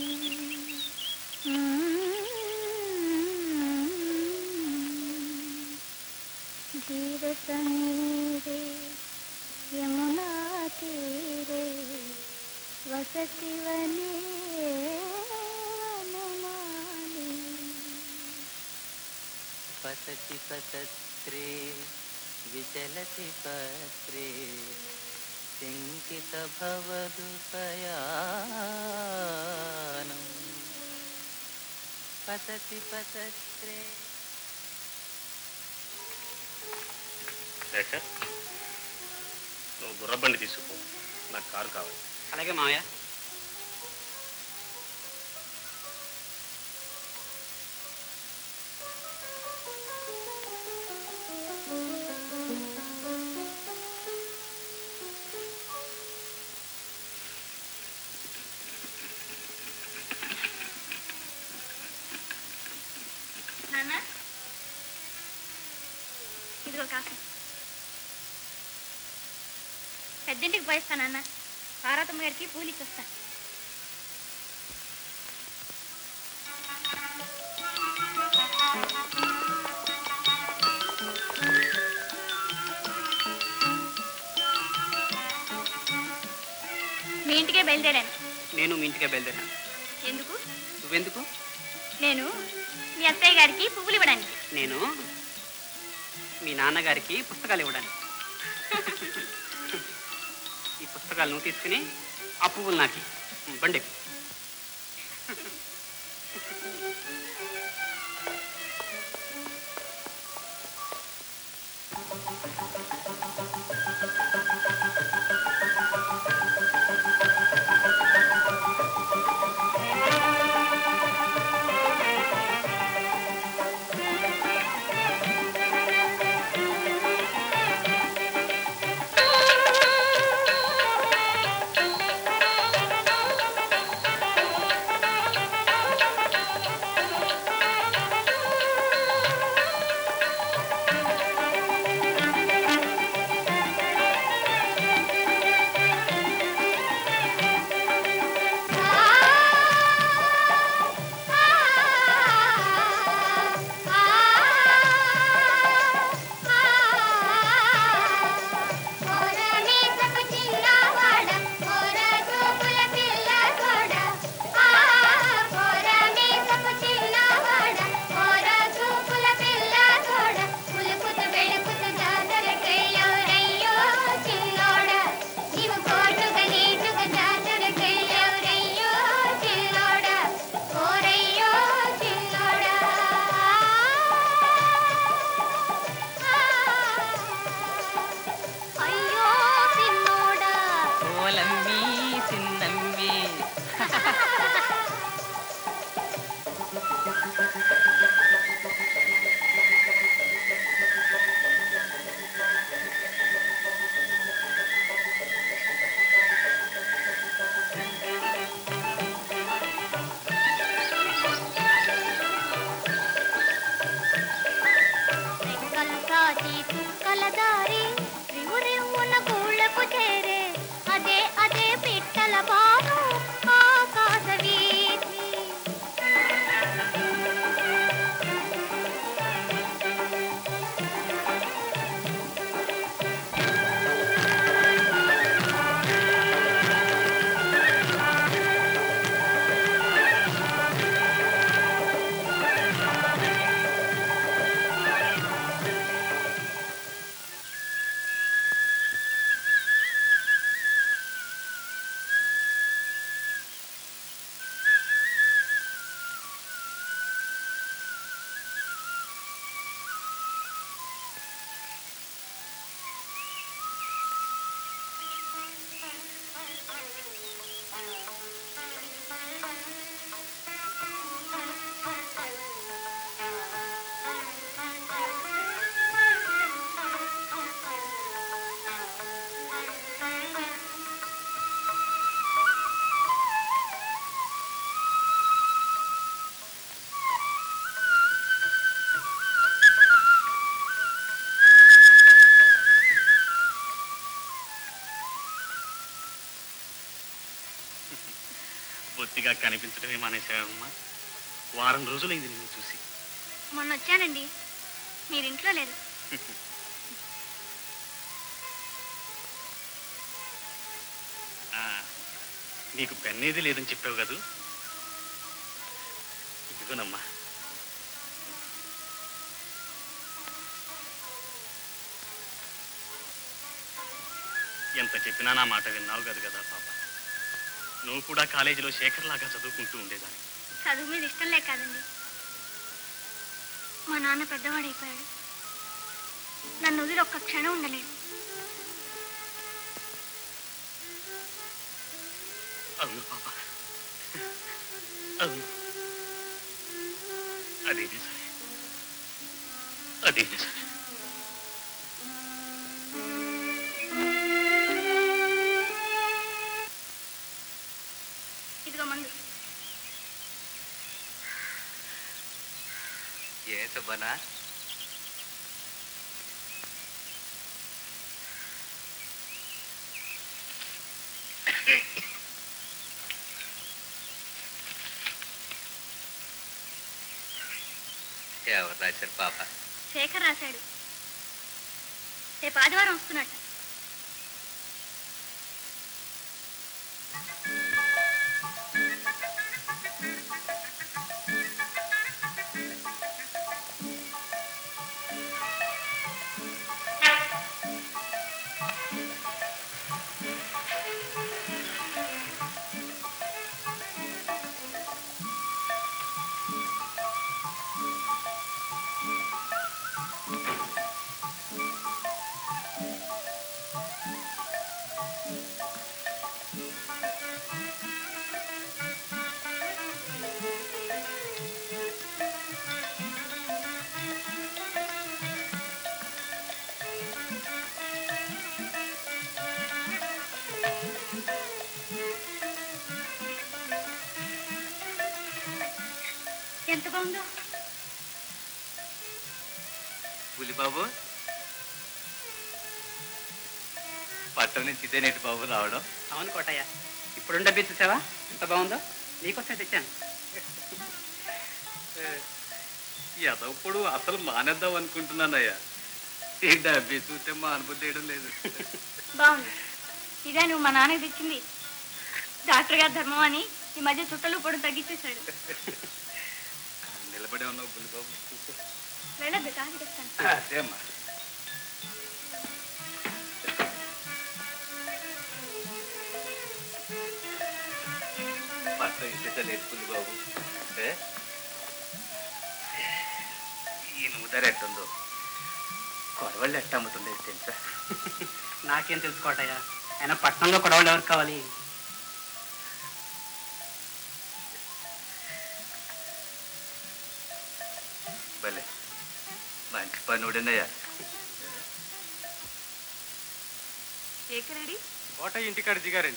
धीर समीरे यमुना तीरे वसति वने वनमाली पतति पतत्रे विचलति पत्रे सिङ्कितभवदु पयानम् पतति पतत्रे శేఖర్ నువ్వు గుర్రబండి తీసుకో నాకు కారు కావాలి అలాగే మావయ్య నాన్న ఇదిగో కాఫీ పెద్దింటికి పోయిస్తా నాన్న పార్వతమ్మ గారికి పూలికి వస్తా మీ ఇంటికే బయలుదేరాను నేను మీ ఇంటికే బయలుదేరాను ఎందుకు నువ్వెందుకు నేను మీ అత్తయ్య గారికి పువ్వులు ఇవ్వడానికి నేను మీ నాన్నగారికి పుస్తకాలు ఇవ్వడానికి ఈ పుస్తకాలు నువ్వు తీసుకుని ఆ పువ్వులు నాకు ఇవ్వు. బండి ఎక్కు. ఆ బొత్తిగా కనిపించడమే మానేశావమ్మా వారం రోజులైంది నిన్ను చూసి మొన్న వచ్చానండి మీరింట్లో లేరు ఆ, నీకు పెన్నేది లేదని చెప్పావు కదూ ఇదిగోనమ్మా ఎంత చెప్పినా నా మాట విన్నావు కదా కదా పాప నువ్వు కూడా కాలేజీలో శేఖర్లాగా చదువుకుంటూ ఉండేదాన్ని చదువు మీద ఇష్టం లేక కాదండి మా నాన్న పెద్దవాడైపోయాడు నన్ను వదిలి ఒక్క క్షణం ఉండలేడు అవును పాప అవును అదే నిజమే అదే నిజమే ఇదిగో మందు ఏ సుబ్బనా ఎవరు రాశారు పాప శేఖర్ రాశాడు రేపు ఆదివారం వస్తున్నట్ట ఎంత బాగుందో పులిబాబు పట్టణం నుంచి ఇదేనేటి బాబు రావడం అవును కోటయ్య ఇప్పుడు డబ్బి చూసావా ఎంత బాగుందో నీకోసం తెచ్చాను ఎదప్పుడు అసలు మానేద్దాం అనుకుంటున్నానయ్యా ఈ డబ్బి చూస్తే మా అనుభూతి వేయడం లేదు బాగుంది ఇదే నువ్వు మా నాన్నకి తెచ్చింది డాక్టర్ గారు ధర్మం అని ఈ మధ్య చుట్టలు పొడి తగ్గించేశాడు నిలబడే ఉన్నావు పులిబాబు వెళ్ళద్దు కాఫీ తెస్తాను అదే అమ్మా పట్టణం ఇచ్చేసా లేదు పులిబాబు అంటే ఈ నూదర ఎట్టుందో కొడవళ్ళు ఎట్ట అమ్ముతుండేది తెలుసా నాకేం తెలుసు కోటయ్య అయినా పట్టణంలో కొడవలు ఎవరికి కావాలి భలే మంచి పని ఉడినయ్యా శేఖరెడి కోట ఇంటికాడ దిగారండి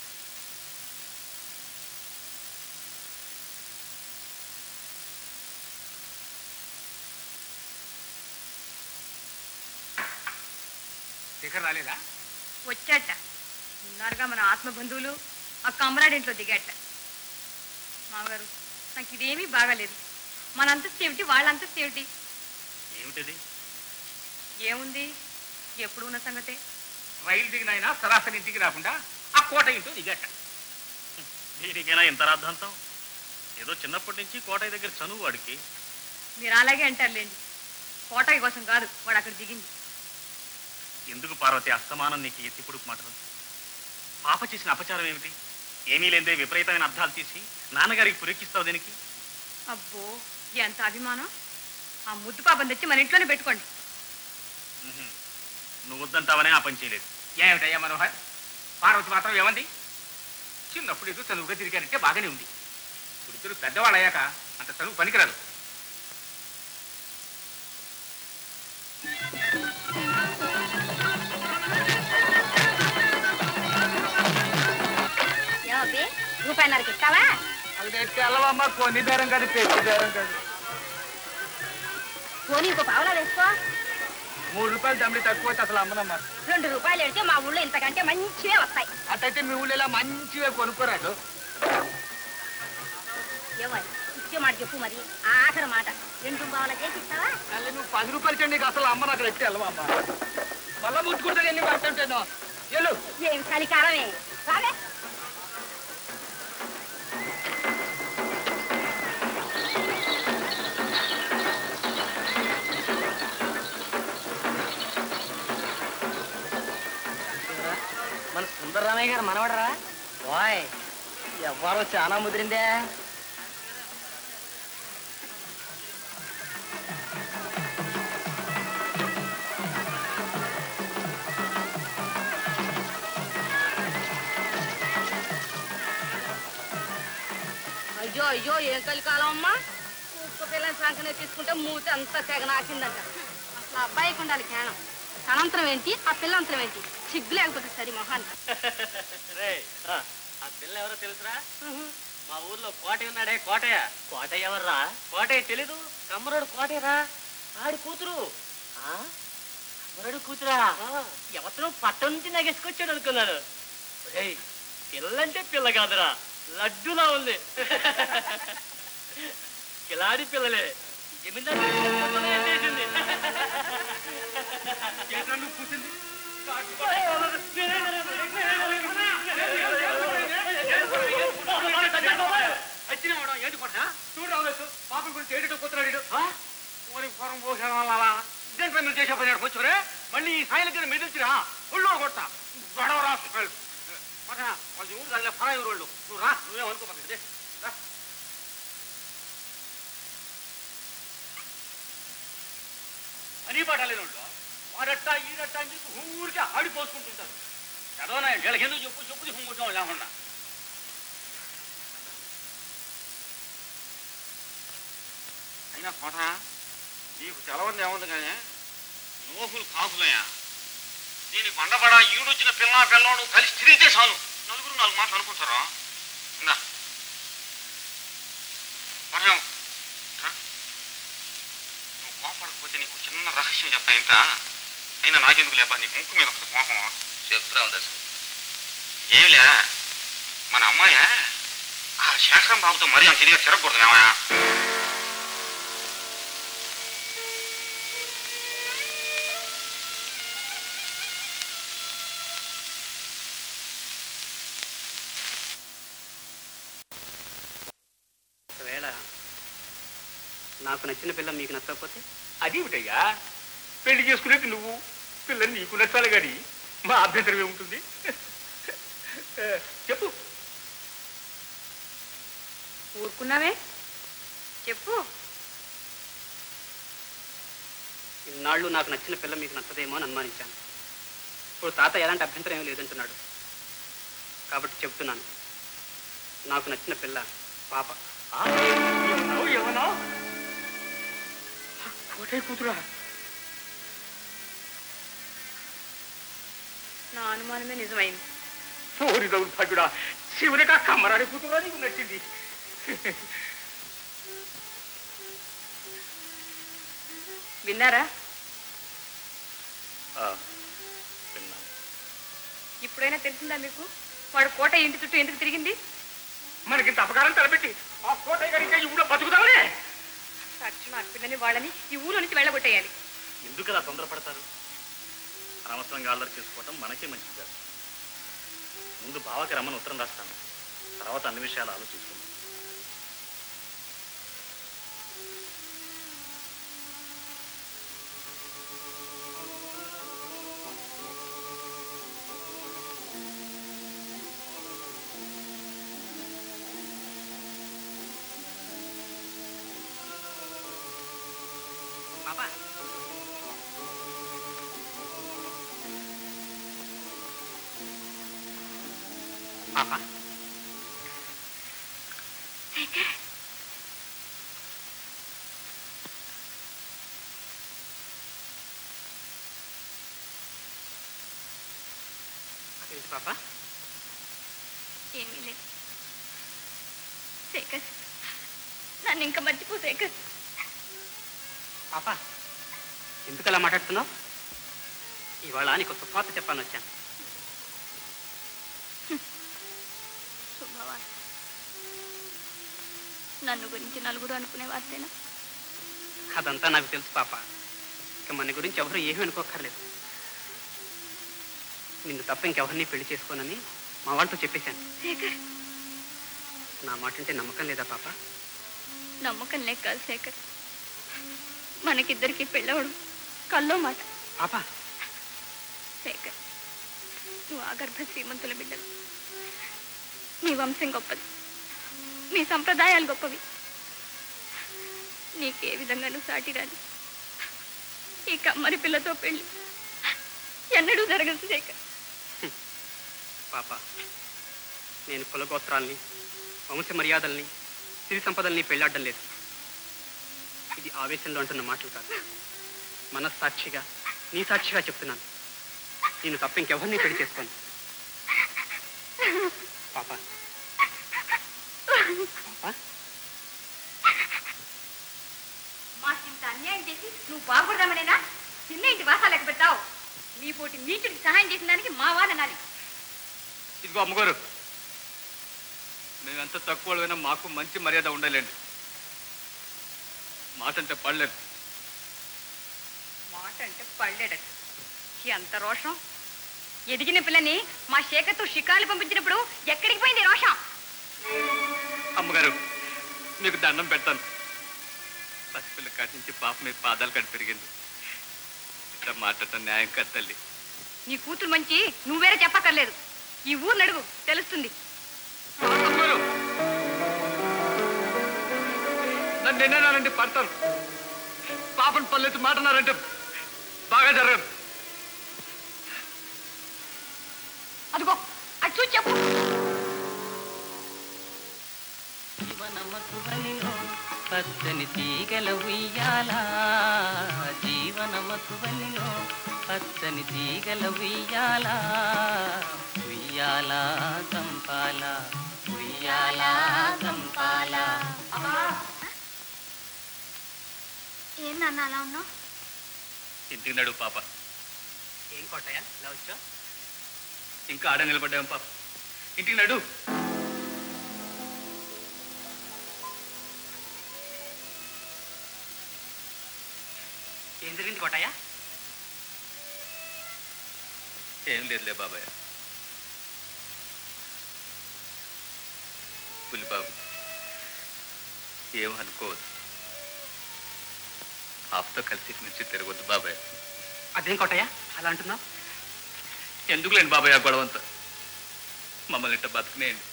శేఖర్ రాలేదా వచ్చాట ఉన్నారుగా మన ఆత్మ బంధువులు ఆ కమరాడి ఇంట్లో దిగాట మామగారు నాకు ఇదేమీ బాగాలేదు మన అంతస్తు ఏమిటి వాళ్ళ అంతస్తు ఏమిటి ఏమిటది ఏముంది ఎప్పుడు ఉన్న సంగతే రైలు దిగినైనా సరాసరి ఇంటికి రాకుండా ఆ కోట ఇంటూ దిగట దీనికైనా ఇంత రాద్ధాంతం ఏదో చిన్నప్పటి నుంచి కోటయ్య దగ్గర చనువు వాడికి మీరు అలాగే అంటారులేండి కోటయ్య కోసం కాదు వాడు అక్కడ దిగింది ఎందుకు పార్వతి అస్తమానం నీకు ఈ ఎత్తిపుడుకు మాటలు పాప చేసిన అపచారం ఏమిటి ఏమీ లేదే విపరీతమైన అర్థాలు తీసి నాన్నగారికి పురెక్కిస్తావు దీనికి అబ్బో ఎంత అభిమానం ఆ ముద్దు పాపం తెచ్చి మన ఇంట్లోనే పెట్టుకోండి ఉహుం. నువ్వు వద్దంటావనే ఆ పని చేయలేదు ఏమిటయ్యా మనోహర్ పార్వతి మాత్రం ఏమంది చిన్నప్పుడు ఏదో చదువుగా తిరిగారంటే బాగానే ఉంది ఇప్పుడు ఇద్దరు పెద్దవాళ్ళు అయ్యాక అంత చదువు పనికిరాదు రూపాయన్నరకి ఇస్తావా అది తెల్లవమ్మ కొన్ని బేరం కాదు పెద్ద బేరం కాదు పోనీ ఇంకో పావలా వేసుకో మూడు రూపాయలు దమ్మిడి తక్కువ అయితే అసలు అమ్మనమ్మా రెండు రూపాయలు ఎడితే మా ఊళ్ళో ఇంతకంటే మంచివే వస్తాయి అట్టయితే మీ ఊళ్ళో ఇలా మంచిగా కొనుక్కోరాడు ఏమో ఇచ్చే మాట చెప్పు మరి ఆఖరి మాట రెండు బావల చేసి ఇస్తావా తల్లి నువ్వు పది రూపాయలు చెండి నీకు అసలు అమ్మ నాకు రెట్టి వెళ్ళవా అమ్మ మళ్ళా ముట్టుకుంటుంది ఎన్ని పడుతుంటాను వెళ్ళు ఏం చలికాలమే రాలే మన సుందరరామయ్య గారు మనవడరా వాయ్ ఎవ్వరో చాలా ముదిరిందే అయ్యో అయ్యో ఏం కలికాలం అమ్మా కుక్క పిల్లని సంకనే తీసుకుంటే మూతి అంతా తెగ నాకిందంట అసలు ఆ అబ్బాయికి ఉండాలి జ్ఞానం తనంతరం ఏంటి ఆ పిల్లంతరం ఏంటి సిగ్గు లేకపోతే సరి మొహాన్ని రే ఆ పిల్ల ఎవరో తెలుసురా మా ఊర్లో కోటయ్య ఉన్నాడే కోటయ్య కోటయ్య ఎవర్రా కోటయ్య తెలీదు కమ్మరోడు కోటయ్యరా ఆడి కూతురు కమ్మరోడు కూతురా ఎవతను పట్టం నుంచి నగేసుకొచ్చాడు అనుకున్నాను రేయ్ పిల్లంటే పిల్ల కాదురా లడ్డులా ఉంది కిలాడి పిల్లలే జమీందారు పిల్లలే చేసింది. వచ్చినవాడు ఏంటి కొట్ట చూడు రావచ్చు పాపం గురించి ఏడితో కూతురాడు ఓరి పొరం పోసాడు అలా ఇదేంటి మీరు చేసే పని కూర్చోరే మళ్ళీ ఈ సాయిల కింద మెదిల్చిరా ఒళ్ళు కొట్ట గొడవ రా వాళ్ళ ఊరు దాని ఫరా ఊరోళ్ళు నువ్వు రా నువ్వే అనుకోపక్కడే రా పని పడలేని వాళ్ళు వాడట్ట ఈడట్ట అని చెప్పి ఊరికే ఆడిపోసుకుంటుంటారు చదవనా వీళ్ళకి ఎందుకు చెప్పు చెప్పు చెప్పు లేకుండా అయినా కోట నీకు తెలవంది ఏముంది కానీ నోహులు కాకులయ్యా దీని కొండపడ ఈడొచ్చిన పిల్ల పిల్లోడు కలిసి తిరిగితే చాలు నలుగురు నాలుగు మాటలు అనుకుంటారా ఇందా పర్యం నువ్వు కోపడకపోతే నీకు చిన్న రహస్యం చెప్తా ఇంత అయినా నాకెందుకు లేపా నీకు ముక్కు మీద ఒక కోపం చెప్తున్నా దశ ఏమిలే మన అమ్మాయ ఆ శేఖరం బాబుతో మరీ అంత ఇదిగా తిరగకూడదునేమయ్యా ఒకవేళ నాకు నచ్చిన పిల్ల మీకు నచ్చకపోతే అది ఏమిటయ్యా పెళ్లి చేసుకునేది నువ్వు పిల్లని నీకు నచ్చాలి గాని మా అభ్యంతరం ఏముంటుంది ఏ, చెప్పు ఊరుకున్నావే చెప్పు ఇన్నాళ్ళు నాకు నచ్చిన పిల్ల మీకు నచ్చదేమో అని అనుమానించాను ఇప్పుడు తాత ఎలాంటి అభ్యంతరం ఏమీ లేదంటున్నాడు కాబట్టి చెప్తున్నాను నాకు నచ్చిన పిల్ల పాప ఏమన్నావు ఏమన్నావు కోటే కూతురా నా అనుమానమే నిజమైంది ఓరి దౌర్భాగ్యుడా శివుని కమ్మరాడి కూతురా నీకు నచ్చింది విన్నారా విన్నాను ఇప్పుడైనా తెలిసిందా మీకు వాడు కోట ఇంటి చుట్టూ ఎందుకు తిరిగింది మనకింత అపకారం తలపెట్టి ఆ కోటయ్య గారి ఇంకా ఈ ఊళ్ళో బతుకుతామనే తక్షణం అర్పిల్లని వాళ్ళని ఈ ఊరు నుంచి వెళ్ళగొట్టేయాలి ఎందుకు అలా తొందరపడతారు అనవసరంగా అల్లరి చేసుకోవటం మనకే మంచిది కాదు ముందు బావకి రమ్మని ఉత్తరం రాస్తాను తర్వాత అన్ని విషయాలు ఆలోచించుకుందాం పాప పాప ఏంటి పాప ఏమీ లేదు శేఖర్ నన్ను ఇంకా మర్చిపో శేఖర్ పాప ఎందుకు అలా మాట్లాడుతున్నావు ఇవాళ నీకు సుపాత చెప్పాను వచ్చాను శుభవార్త నన్ను గురించి నలుగురు అనుకునే వార్తేనా అదంతా నాకు తెలుసు పాప ఇక మన గురించి ఎవరు ఏమీ అనుకోక్కర్లేదు నిన్ను తప్ప ఇంకెవరిని పెళ్లి చేసుకోనని మా వాళ్ళతో చెప్పేశాను శేఖర్ నా మాట అంటే నమ్మకం లేదా పాప నమ్మకం లేక కాదు శేఖర్ మనకిద్దరికి పెళ్ళవడం కల్లో మాట పాప శేఖర్ నువ్వు ఆగర్భ శ్రీమంతుల బిడ్డలు నీ వంశం గొప్పది నీ సంప్రదాయాలు గొప్పవి నీకే విధంగానూ సాటి రాని ఈ కమ్మరి పిల్లతో పెళ్లి ఎన్నడూ జరగదు శేఖర్ పాప నేను కులగోత్రాల్ని వంశ మర్యాదల్ని సిరి సంపదల్ని పెళ్ళాడడం లేదు ఇది ఆవేశంలో అంటున్న మాటలు కాదు మనస్సాక్షిగా నీ సాక్షిగా చెప్తున్నాను నేను తప్ప ఇంకెవరిని పెళ్లి చేసుకోను పాప పాప మాకింత అన్యాయం చేసి నువ్వు బాగుపడదామనేనా చిన్న ఇంటి వాసా లెక్క పెట్టావు నీ పోటీ నీచుడికి సహాయం చేసిన దానికి మా వాదనాలి ఇదిగో అమ్మగారు మేమెంత తక్కువ వాళ్ళైనా మాకు మంచి మర్యాద ఉండలేండి మాట అంటే పడలేదు మాట అంటే పళ్ళేడట ఎంత రోషం ఎదిగిన పిల్లని మా శేఖర్తో షికాలు పంపించినప్పుడు ఎక్కడికి పోయింది ఈ రోషం అమ్మగారు మీకు దండం పెడతాను పసిపిల్ల కాటి నుంచి పాప మీ పాదాలు కడి పెరిగింది ఇట్లా మాట్లాడటం న్యాయం కాదు తల్లి నీ కూతురు మంచి నువ్వేరే చెప్పక్కర్లేదు ఈ ఊరు నడుగు తెలుస్తుంది అమ్మగారు నన్ను ఎన్ననారంటే పడతాను పాపను పల్లెత్తి మాటన్నారంటే బాగా జరగదు అదిగో అటు చూసి చెప్పు జీవనమతువనిలో పచ్చని తీగల ఉయ్యాల జీవనమతువనిలో పచ్చని తీగల ఉయ్యాల ఉయ్యాల గంపాల ఉయ్యాల గంపాల ఏం నాన్న అలా ఉన్నావు ఇంటికి నడు పాప ఏం కోటయ్య ఇలా వచ్చా ఇంకా ఆడ నిలబడ్డాం పాప ఇంటికి నడు ఏం జరిగింది కోటయ్య ఏం లేదులే బాబాయ్ పులిబాబు ఏం అనుకోవద్దు ఆఫ్తో కలిసి ఇటు నుంచి తిరగొద్దు బాబాయ్ అదేం కోటయ్య అలా అంటున్నావు ఎందుకు లేండి బాబాయ్ ఆ గొడవంతా మమ్మల్ని ఇట్ట బతుకునేయండి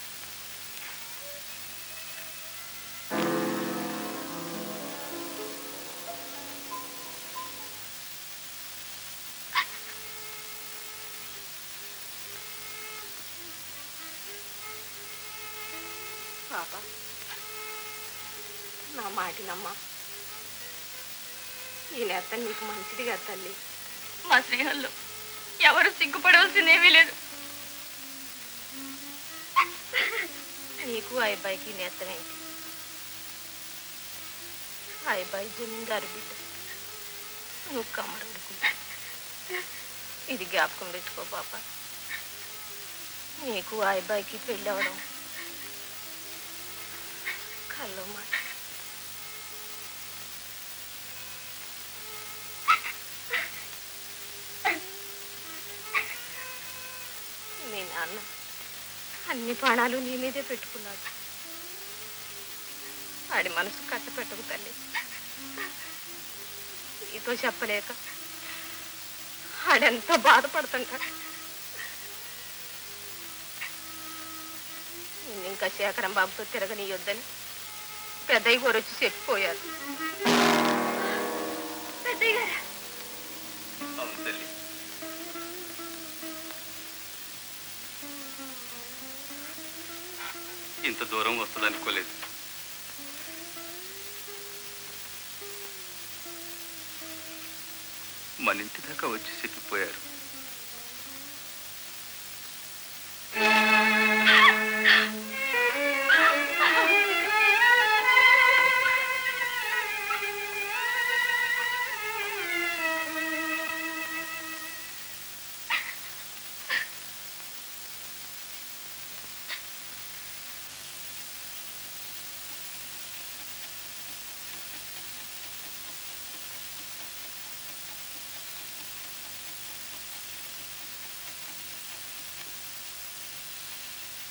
పాప నా మాటినమ్మా ఈ నేత నీకు మంచిది కదా తల్లి మా స్నేహంలో ఎవరు సిగ్గుపడవలసిందేమీ లేదు నీకు ఆ అబ్బాయికి నేతమేంటి ఆ అబ్బాయి జమీందారు బిడ్డ నువ్వు కమ్మరుడుకు ఇది జ్ఞాపకం పెట్టుకో పాప నీకు ఆ అబ్బాయికి పెళ్ళి అవడం కల్లో మాట మీ నాన్న అన్ని ప్రాణాలు నీ మీదే పెట్టుకున్నాడు ఆడి మనసు కట్టపెట్టకు తల్లి నీతో చెప్పలేక ఆడెంతో బాధపడుతుంటాడు నిన్ను ఇంకా శేఖరం బాబుతో తిరగనీయొద్దని పెద్దయ్య గారు వచ్చి చెప్పిపోయారు పెద్దయ్య గారు అవును తల్లి ఇంత దూరం వస్తుంది అనుకోలేదు మన ఇంటి దాకా వచ్చి చెప్పిపోయారు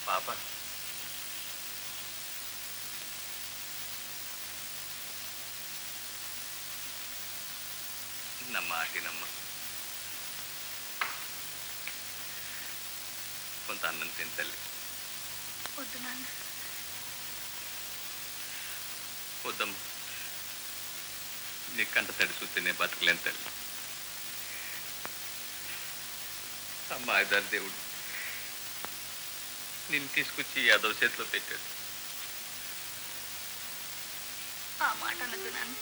పాప నమ్మ ఆగినమ్మ కొంత అన్నం తిని తల్లి వద్దు నాన్న వద్దమ్మ నీ కంట తడి చూస్తే నేను బతకలేను తల్లి అమ్మ ఆయుధాలు దేవుడు నిన్ను తీసుకొచ్చి యాదవ్ చేతిలో పెట్టాడు ఆ మాట అనద్దు నాన్న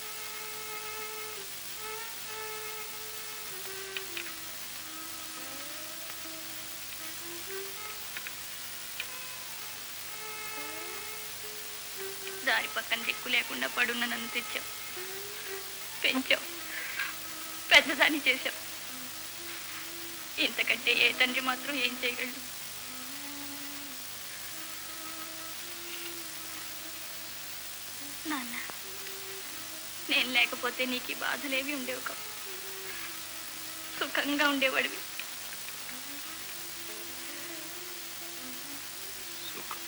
దారి పక్కన దిక్కు లేకుండా పడున్న నన్ను తెచ్చావు పెంచావు పెద్దదాన్ని చేశావు ఇంతకంటే ఏ తండ్రి మాత్రం ఏం చేయగలడు నాన్న నేను లేకపోతే నీకు ఈ బాధలేవి ఉండేవి కావు సుఖంగా ఉండేవాడివి సుఖం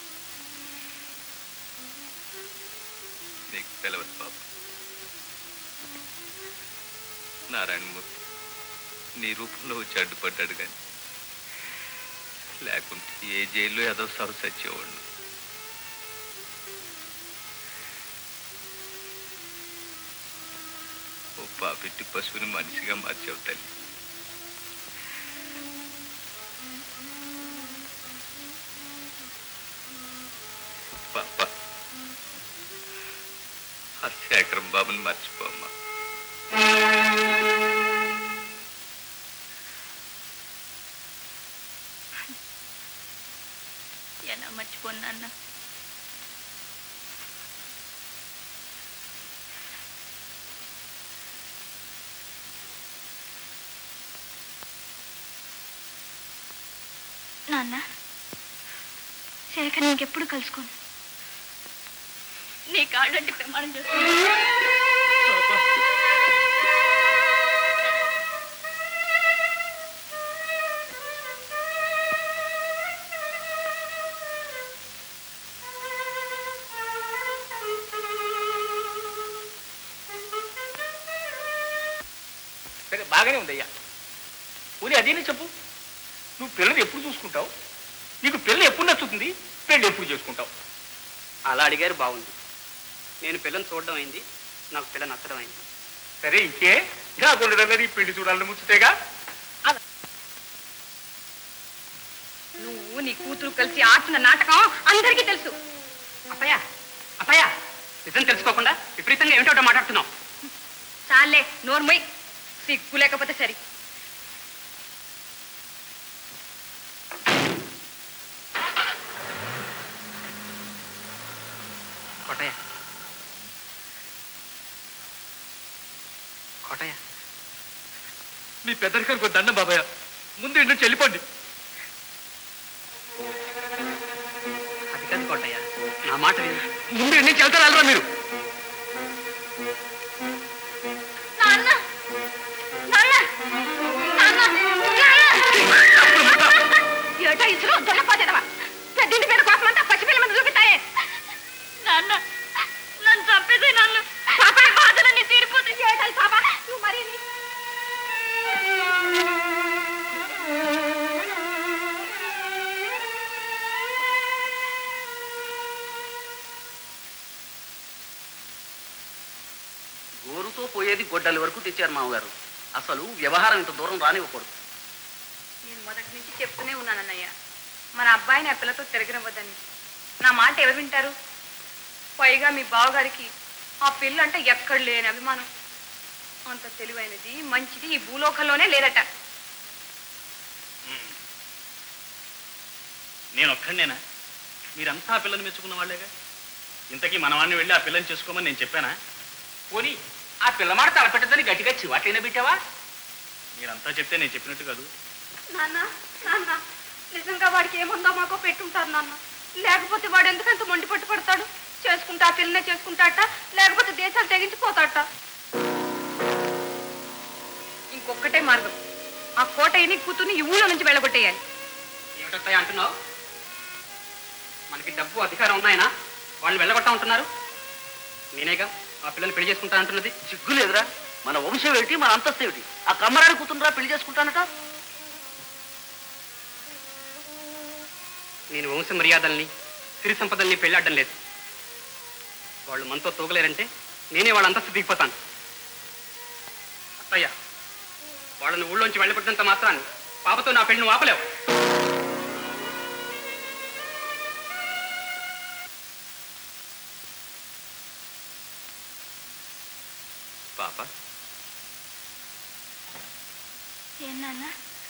నీకు తెలవదు బాబు నారాయణమూర్తి నీ రూపంలో వచ్చి అడ్డుపడ్డాడు కానీ లేకుంటే ఏ జైల్లో ఏదో సరు సచ్చేవాడు ఓ పాపిట్టి పశువుని మనిషిగా మార్చావు తల్లి పాప ఆ శేఖరం బాబుని మర్చిపోమ్మా ఎలా మర్చిపోను నాన్న నాన్న శేఖర్ నీకెప్పుడు కలుసుకోను నీ కాళ్ళంటే ప్రమాణం చేస్తాను సరే బాగానే ఉందయ్యా పోనీ అదేనే చెప్పు నువ్వు పిల్లని ఎప్పుడు చూసుకుంటావు నీకు పిల్ల ఎప్పుడు నచ్చుతుంది పెళ్ళి ఎప్పుడు చేసుకుంటావు అలా అడిగారు బాగుంది నేను పిల్లని చూడడం అయింది నాకు పిల్ల నచ్చడం అయింది సరే ఇంకే ఇంకా కొండదంగా నీ పెళ్లి చూడాలని ముచ్చుతేగా నువ్వు నీ కూతురు కలిసి ఆడుతున్న నాటకం అందరికీ తెలుసు అప్పయ్య అప్పయ్య నిజం తెలుసుకోకుండా విపరీతంగా ఏమిటో మాట్లాడుతున్నావు చాలే నోర్మై సిగ్గు లేకపోతే సరి కోటయ్య కోటయ్య మీ పెద్దరికానికి ఒక దండం బాబాయ్ ముందు ఇంటి నుంచి వెళ్ళిపోండి అది కాదు కోటయ్య నా మాట విను ముందు ఇంటి నుంచి వెళ్తారా వెళ్ళరా మీరు నాన్న నాన్న ఏటో ఇసులో దొరకపోతేదవా పెద్దింటి మీద కోపం అంతా పసిపిల్ల మీద చూపిస్తాయే నాన్న నన్ను చంపేసే నాన్న పాప బాధలన్నీ తీరిపోతాయి ఏటాలి పాప నువ్వు మరి నీ- గోరుతో పోయేది గొడ్డలి వరకు తెచ్చారు మామగారు అసలు వ్యవహారం ఇంత దూరం రానివ్వకూడదు నేను మొదటి నుంచి చెప్తూనే ఉన్నానన్నయ్య మన అబ్బాయిని ఆ పిల్లతో తిరగనివ్వద్దని నా మాట ఎవరు వింటారు పైగా మీ బావగారికి ఆ పిల్ల అంటే ఎక్కడ లేని అభిమానం అంత తెలివైనది మంచిది ఈ భూలోకంలోనే లేదట నేను ఒక్కడినేనా మీరంతా ఆ పిల్లని మెచ్చుకున్న వాళ్ళేగా ఇంతకీ మనవాడిని వెళ్ళి ఆ పిల్లని చేసుకోమని నేను చెప్పానా పోనీ ఆ పిల్లమాట తలపెట్టదని గట్టిగా చివాట్లైనా పెట్టావా మీరంతా చెప్తే నేను చెప్పినట్టు కాదు నాన్న నాన్న నిజంగా వాడికి ఏముందో మాకో పెట్టుంటారు నాన్న లేకపోతే వాడు ఎందుకంత మొండి పట్టు పడతాడు చేసుకుంటా ఆ పిల్లనే చేసుకుంటాట లేకపోతే దేశాలు తెగించిపోతాట ఇంకొక్కటే మార్గం ఆ కోటయ్యని కూతుర్ని ఈ ఊళ్ళో నుంచి వెళ్ళగొట్టేయాలి ఏమిటొస్తాయి అంటున్నావు మనకి డబ్బు అధికారం ఉన్నాయనా వాళ్ళు వెళ్ళగొట్టా ఉంటున్నారు నేనేగా ఆ పిల్లల్ని పెళ్లి చేసుకుంటా అంటున్నది సిగ్గు లేదురా మన వంశం ఏమిటి మన అంతస్తు ఏమిటి ఆ కమ్మరాని కూతుండ్రా పెళ్లి చేసుకుంటానట నేను వంశ మర్యాదల్ని సిరి సంపదల్ని పెళ్ళాడడం లేదు వాళ్ళు మనతో తోగలేరంటే నేనే వాళ్ళ అంతస్తు దిగిపోతాను అత్తయ్య వాళ్ళని ఊళ్ళోంచి వెళ్ళబడినంత మాత్రాన్ని పాపతో నా పెళ్లిని ఆపలేవు పాప ఏం నాన్న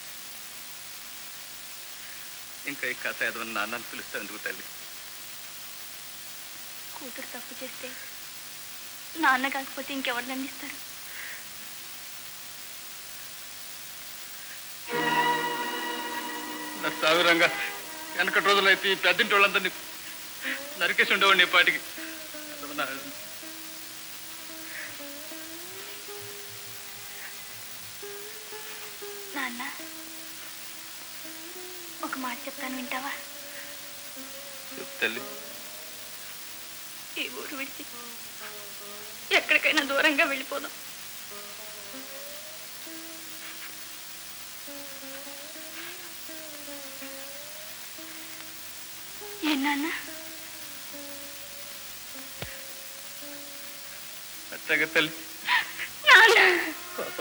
ఇంకా ఈ కథ ఏదన్నా నాన్నని పిలుస్తే ఎందుకు తల్లి కూతురు తప్పు చేస్తే నాన్న కాకపోతే ఇంకెవరు దండిస్తారు నా సావిరంగా వెనకటి రోజులైతే ఈ పెద్దింటి వాళ్ళందరినీ నరికేసి ఉండేవాడిని ఈ పాటికి అసలు నా- నాన్న ఒక మాట చెప్తాను వింటావా చెప్పు తల్లి ఈ ఊరు విడిచి ఎక్కడికైనా దూరంగా వెళ్ళిపోదాం ఏ నాన్న అట్టగా తల్లి నాన్న పాప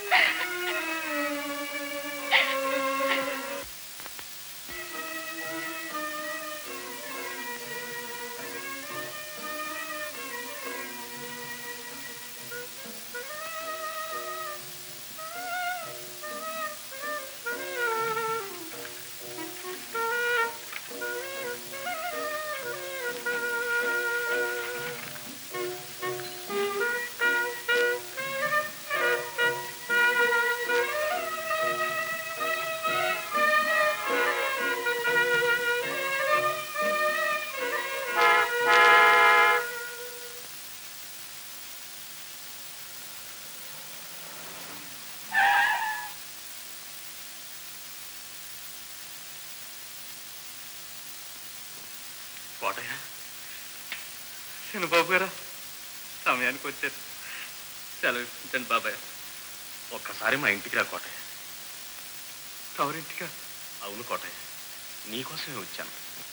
కోటయ్య నేను బాబు గారా సమయానికి వచ్చారు సెలవు ఇప్పించండి బాబాయ్ ఒక్కసారి మా ఇంటికి రా కోటయ్య తవరింటిగా అవును కోటయ్య నీకోసమే వచ్చాను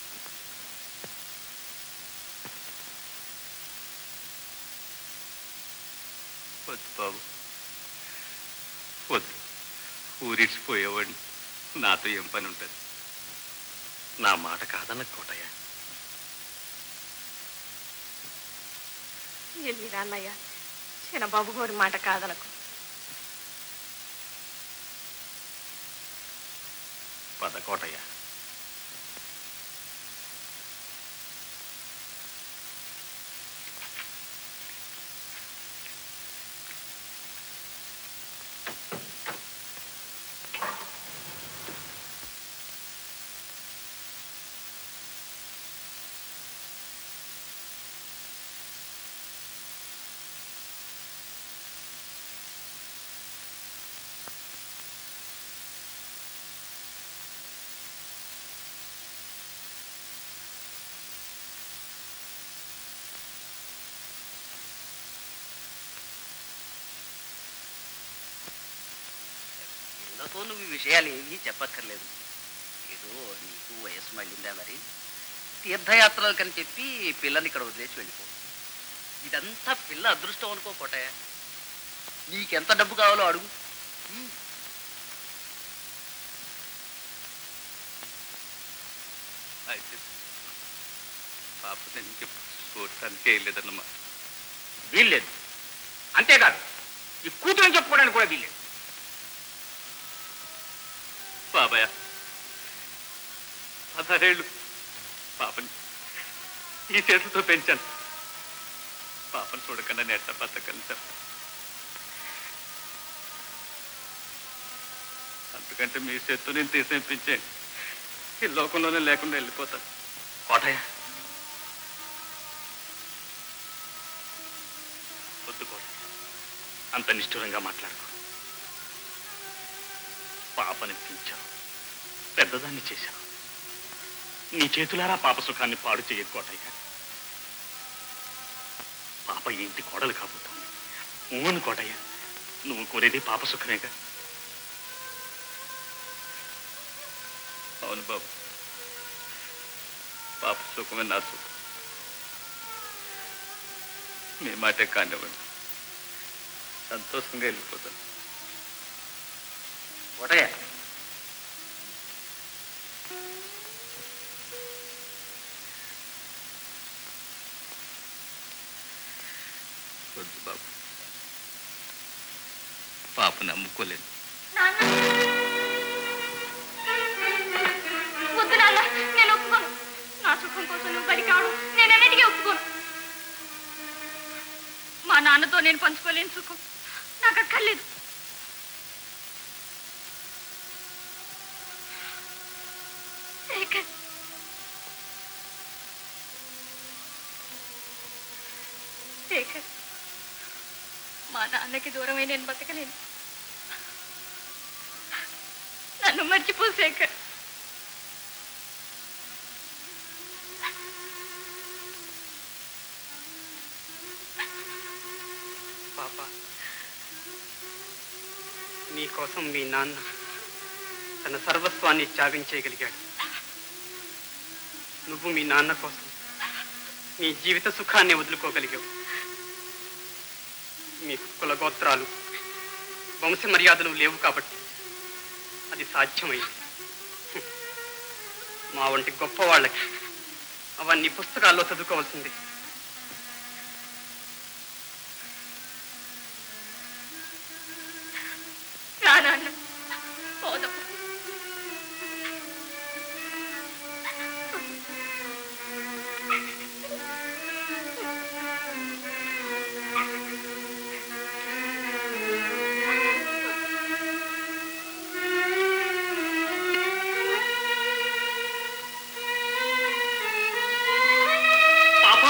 వద్దు బాబు వద్దు ఊరిడిచిపోయేవాడిని నాతో ఏం పని ఉంటుంది నా మాట కాదన్న కోటయ్య వెళ్ళిరా అన్నయ్య చిన్నబాబు గారి మాట కాదనకు పద కోటయ్య వీళ్ళతో నువ్వు ఈ విషయాలు ఏమీ చెప్పక్కర్లేదు ఏదో నీకు వయస్సు మళ్ళిందా మరి తీర్థయాత్రలు కని చెప్పి పిల్లని ఇక్కడ వదిలేసి వెళ్ళిపో ఇదంతా పిల్ల అదృష్టం అనుకో కోటయ్య నీకెంత డబ్బు కావాలో అడుగు ఉమ్. అయితే పాప నేను ఇంకెప్పుడు చూడటానికే వెళ్ళేదన్నమా వీల్లేదు అంతేకాదు ఈ కూతురని చెప్పుకోవడానికి కూడా వీల్లేదు బాబాయ్ పదహారేళ్ళు పాపని ఈ చేతులతో పెంచాను పాపను చూడకుండా నెట్ట బతకను సార్ అందుకంటే మీ చేత్తో నేను తీసేపించేయండి ఈ లోకంలోనే లేకుండా వెళ్ళిపోతాను కోటయ్య వద్దు కోటయ్య అంత నిష్ఠురంగా మాట్లాడుకో పాపని పెంచావు పెద్దదాన్ని చేశావు నీ చేతులారా పాప సుఖాన్ని పాడు చేయకోటయ్యా పాప ఈ ఇంటి కోడలు కాబోతోంది ఊను కోటయ్య నువ్వు కోరేది పాప సుఖమేగా అవును బాబు పాప సుఖమే నా సుఖం మీ మాటే కానివ్వండి సంతోషంగా వెళ్ళిపోతాను కోటయ్య వద్దు బాబు పాపను నమ్ముకోలేను వద్దు నాన్న నేను ఒప్పుకోను నా సుఖం కోసం నువ్వు బలి కావడం నేను అన్నిటికీ ఒప్పుకోను మా నాన్నతో నేను పంచుకోలేని సుఖం నాకు అక్కర్లేదు శేఖర్ శేఖర్ మా నాన్నకి దూరమై నేను బతకలేను నన్ను మర్చిపో శేఖర్ పాప నీకోసం మీ నాన్న తన సర్వస్వాన్ని త్యాగం చేయగలిగాడు నువ్వు మీ నాన్న కోసం నీ జీవిత సుఖాన్ని వదులుకోగలిగావు మీకు కులగోత్రాలు వంశ మర్యాదలు లేవు కాబట్టి అది సాధ్యమైంది హ్మ్. మా వంటి గొప్ప వాళ్ళకి అవన్నీ పుస్తకాల్లో చదువుకోవాల్సిందే రా నాన్న పోదాం పాప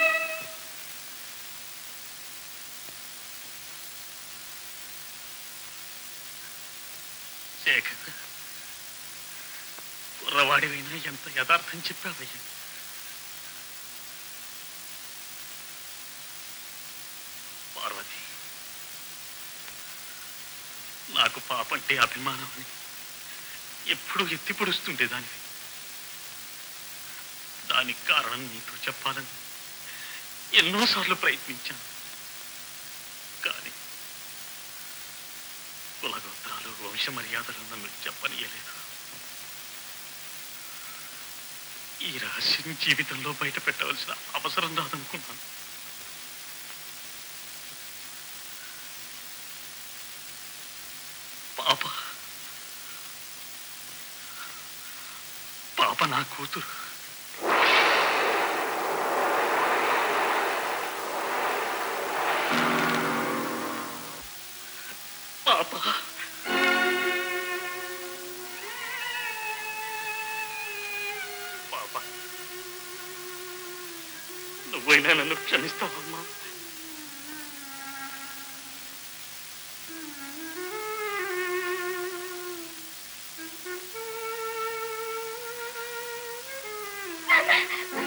శేఖర్ కుర్రవాడివైనా ఎంత యథార్థం చెప్పావయ్యా పార్వతి నాకు పాపంటే అభిమానం అని ఎప్పుడూ ఎత్తి పొడుస్తుండే దానివి దానికి కారణం నీతో చెప్పాలని ఎన్నోసార్లు ప్రయత్నించాను కానీ కులగోత్రాలు వంశ మర్యాదలు నన్ను చెప్పనీయలేదు ఈ రహస్యం జీవితంలో బయట పెట్టవలసిన అవసరం రాదనుకున్నాను పాప పాప నా కూతురు పాప పాప నువ్వైనా నన్ను క్షమిస్తావమ్మా నాన్న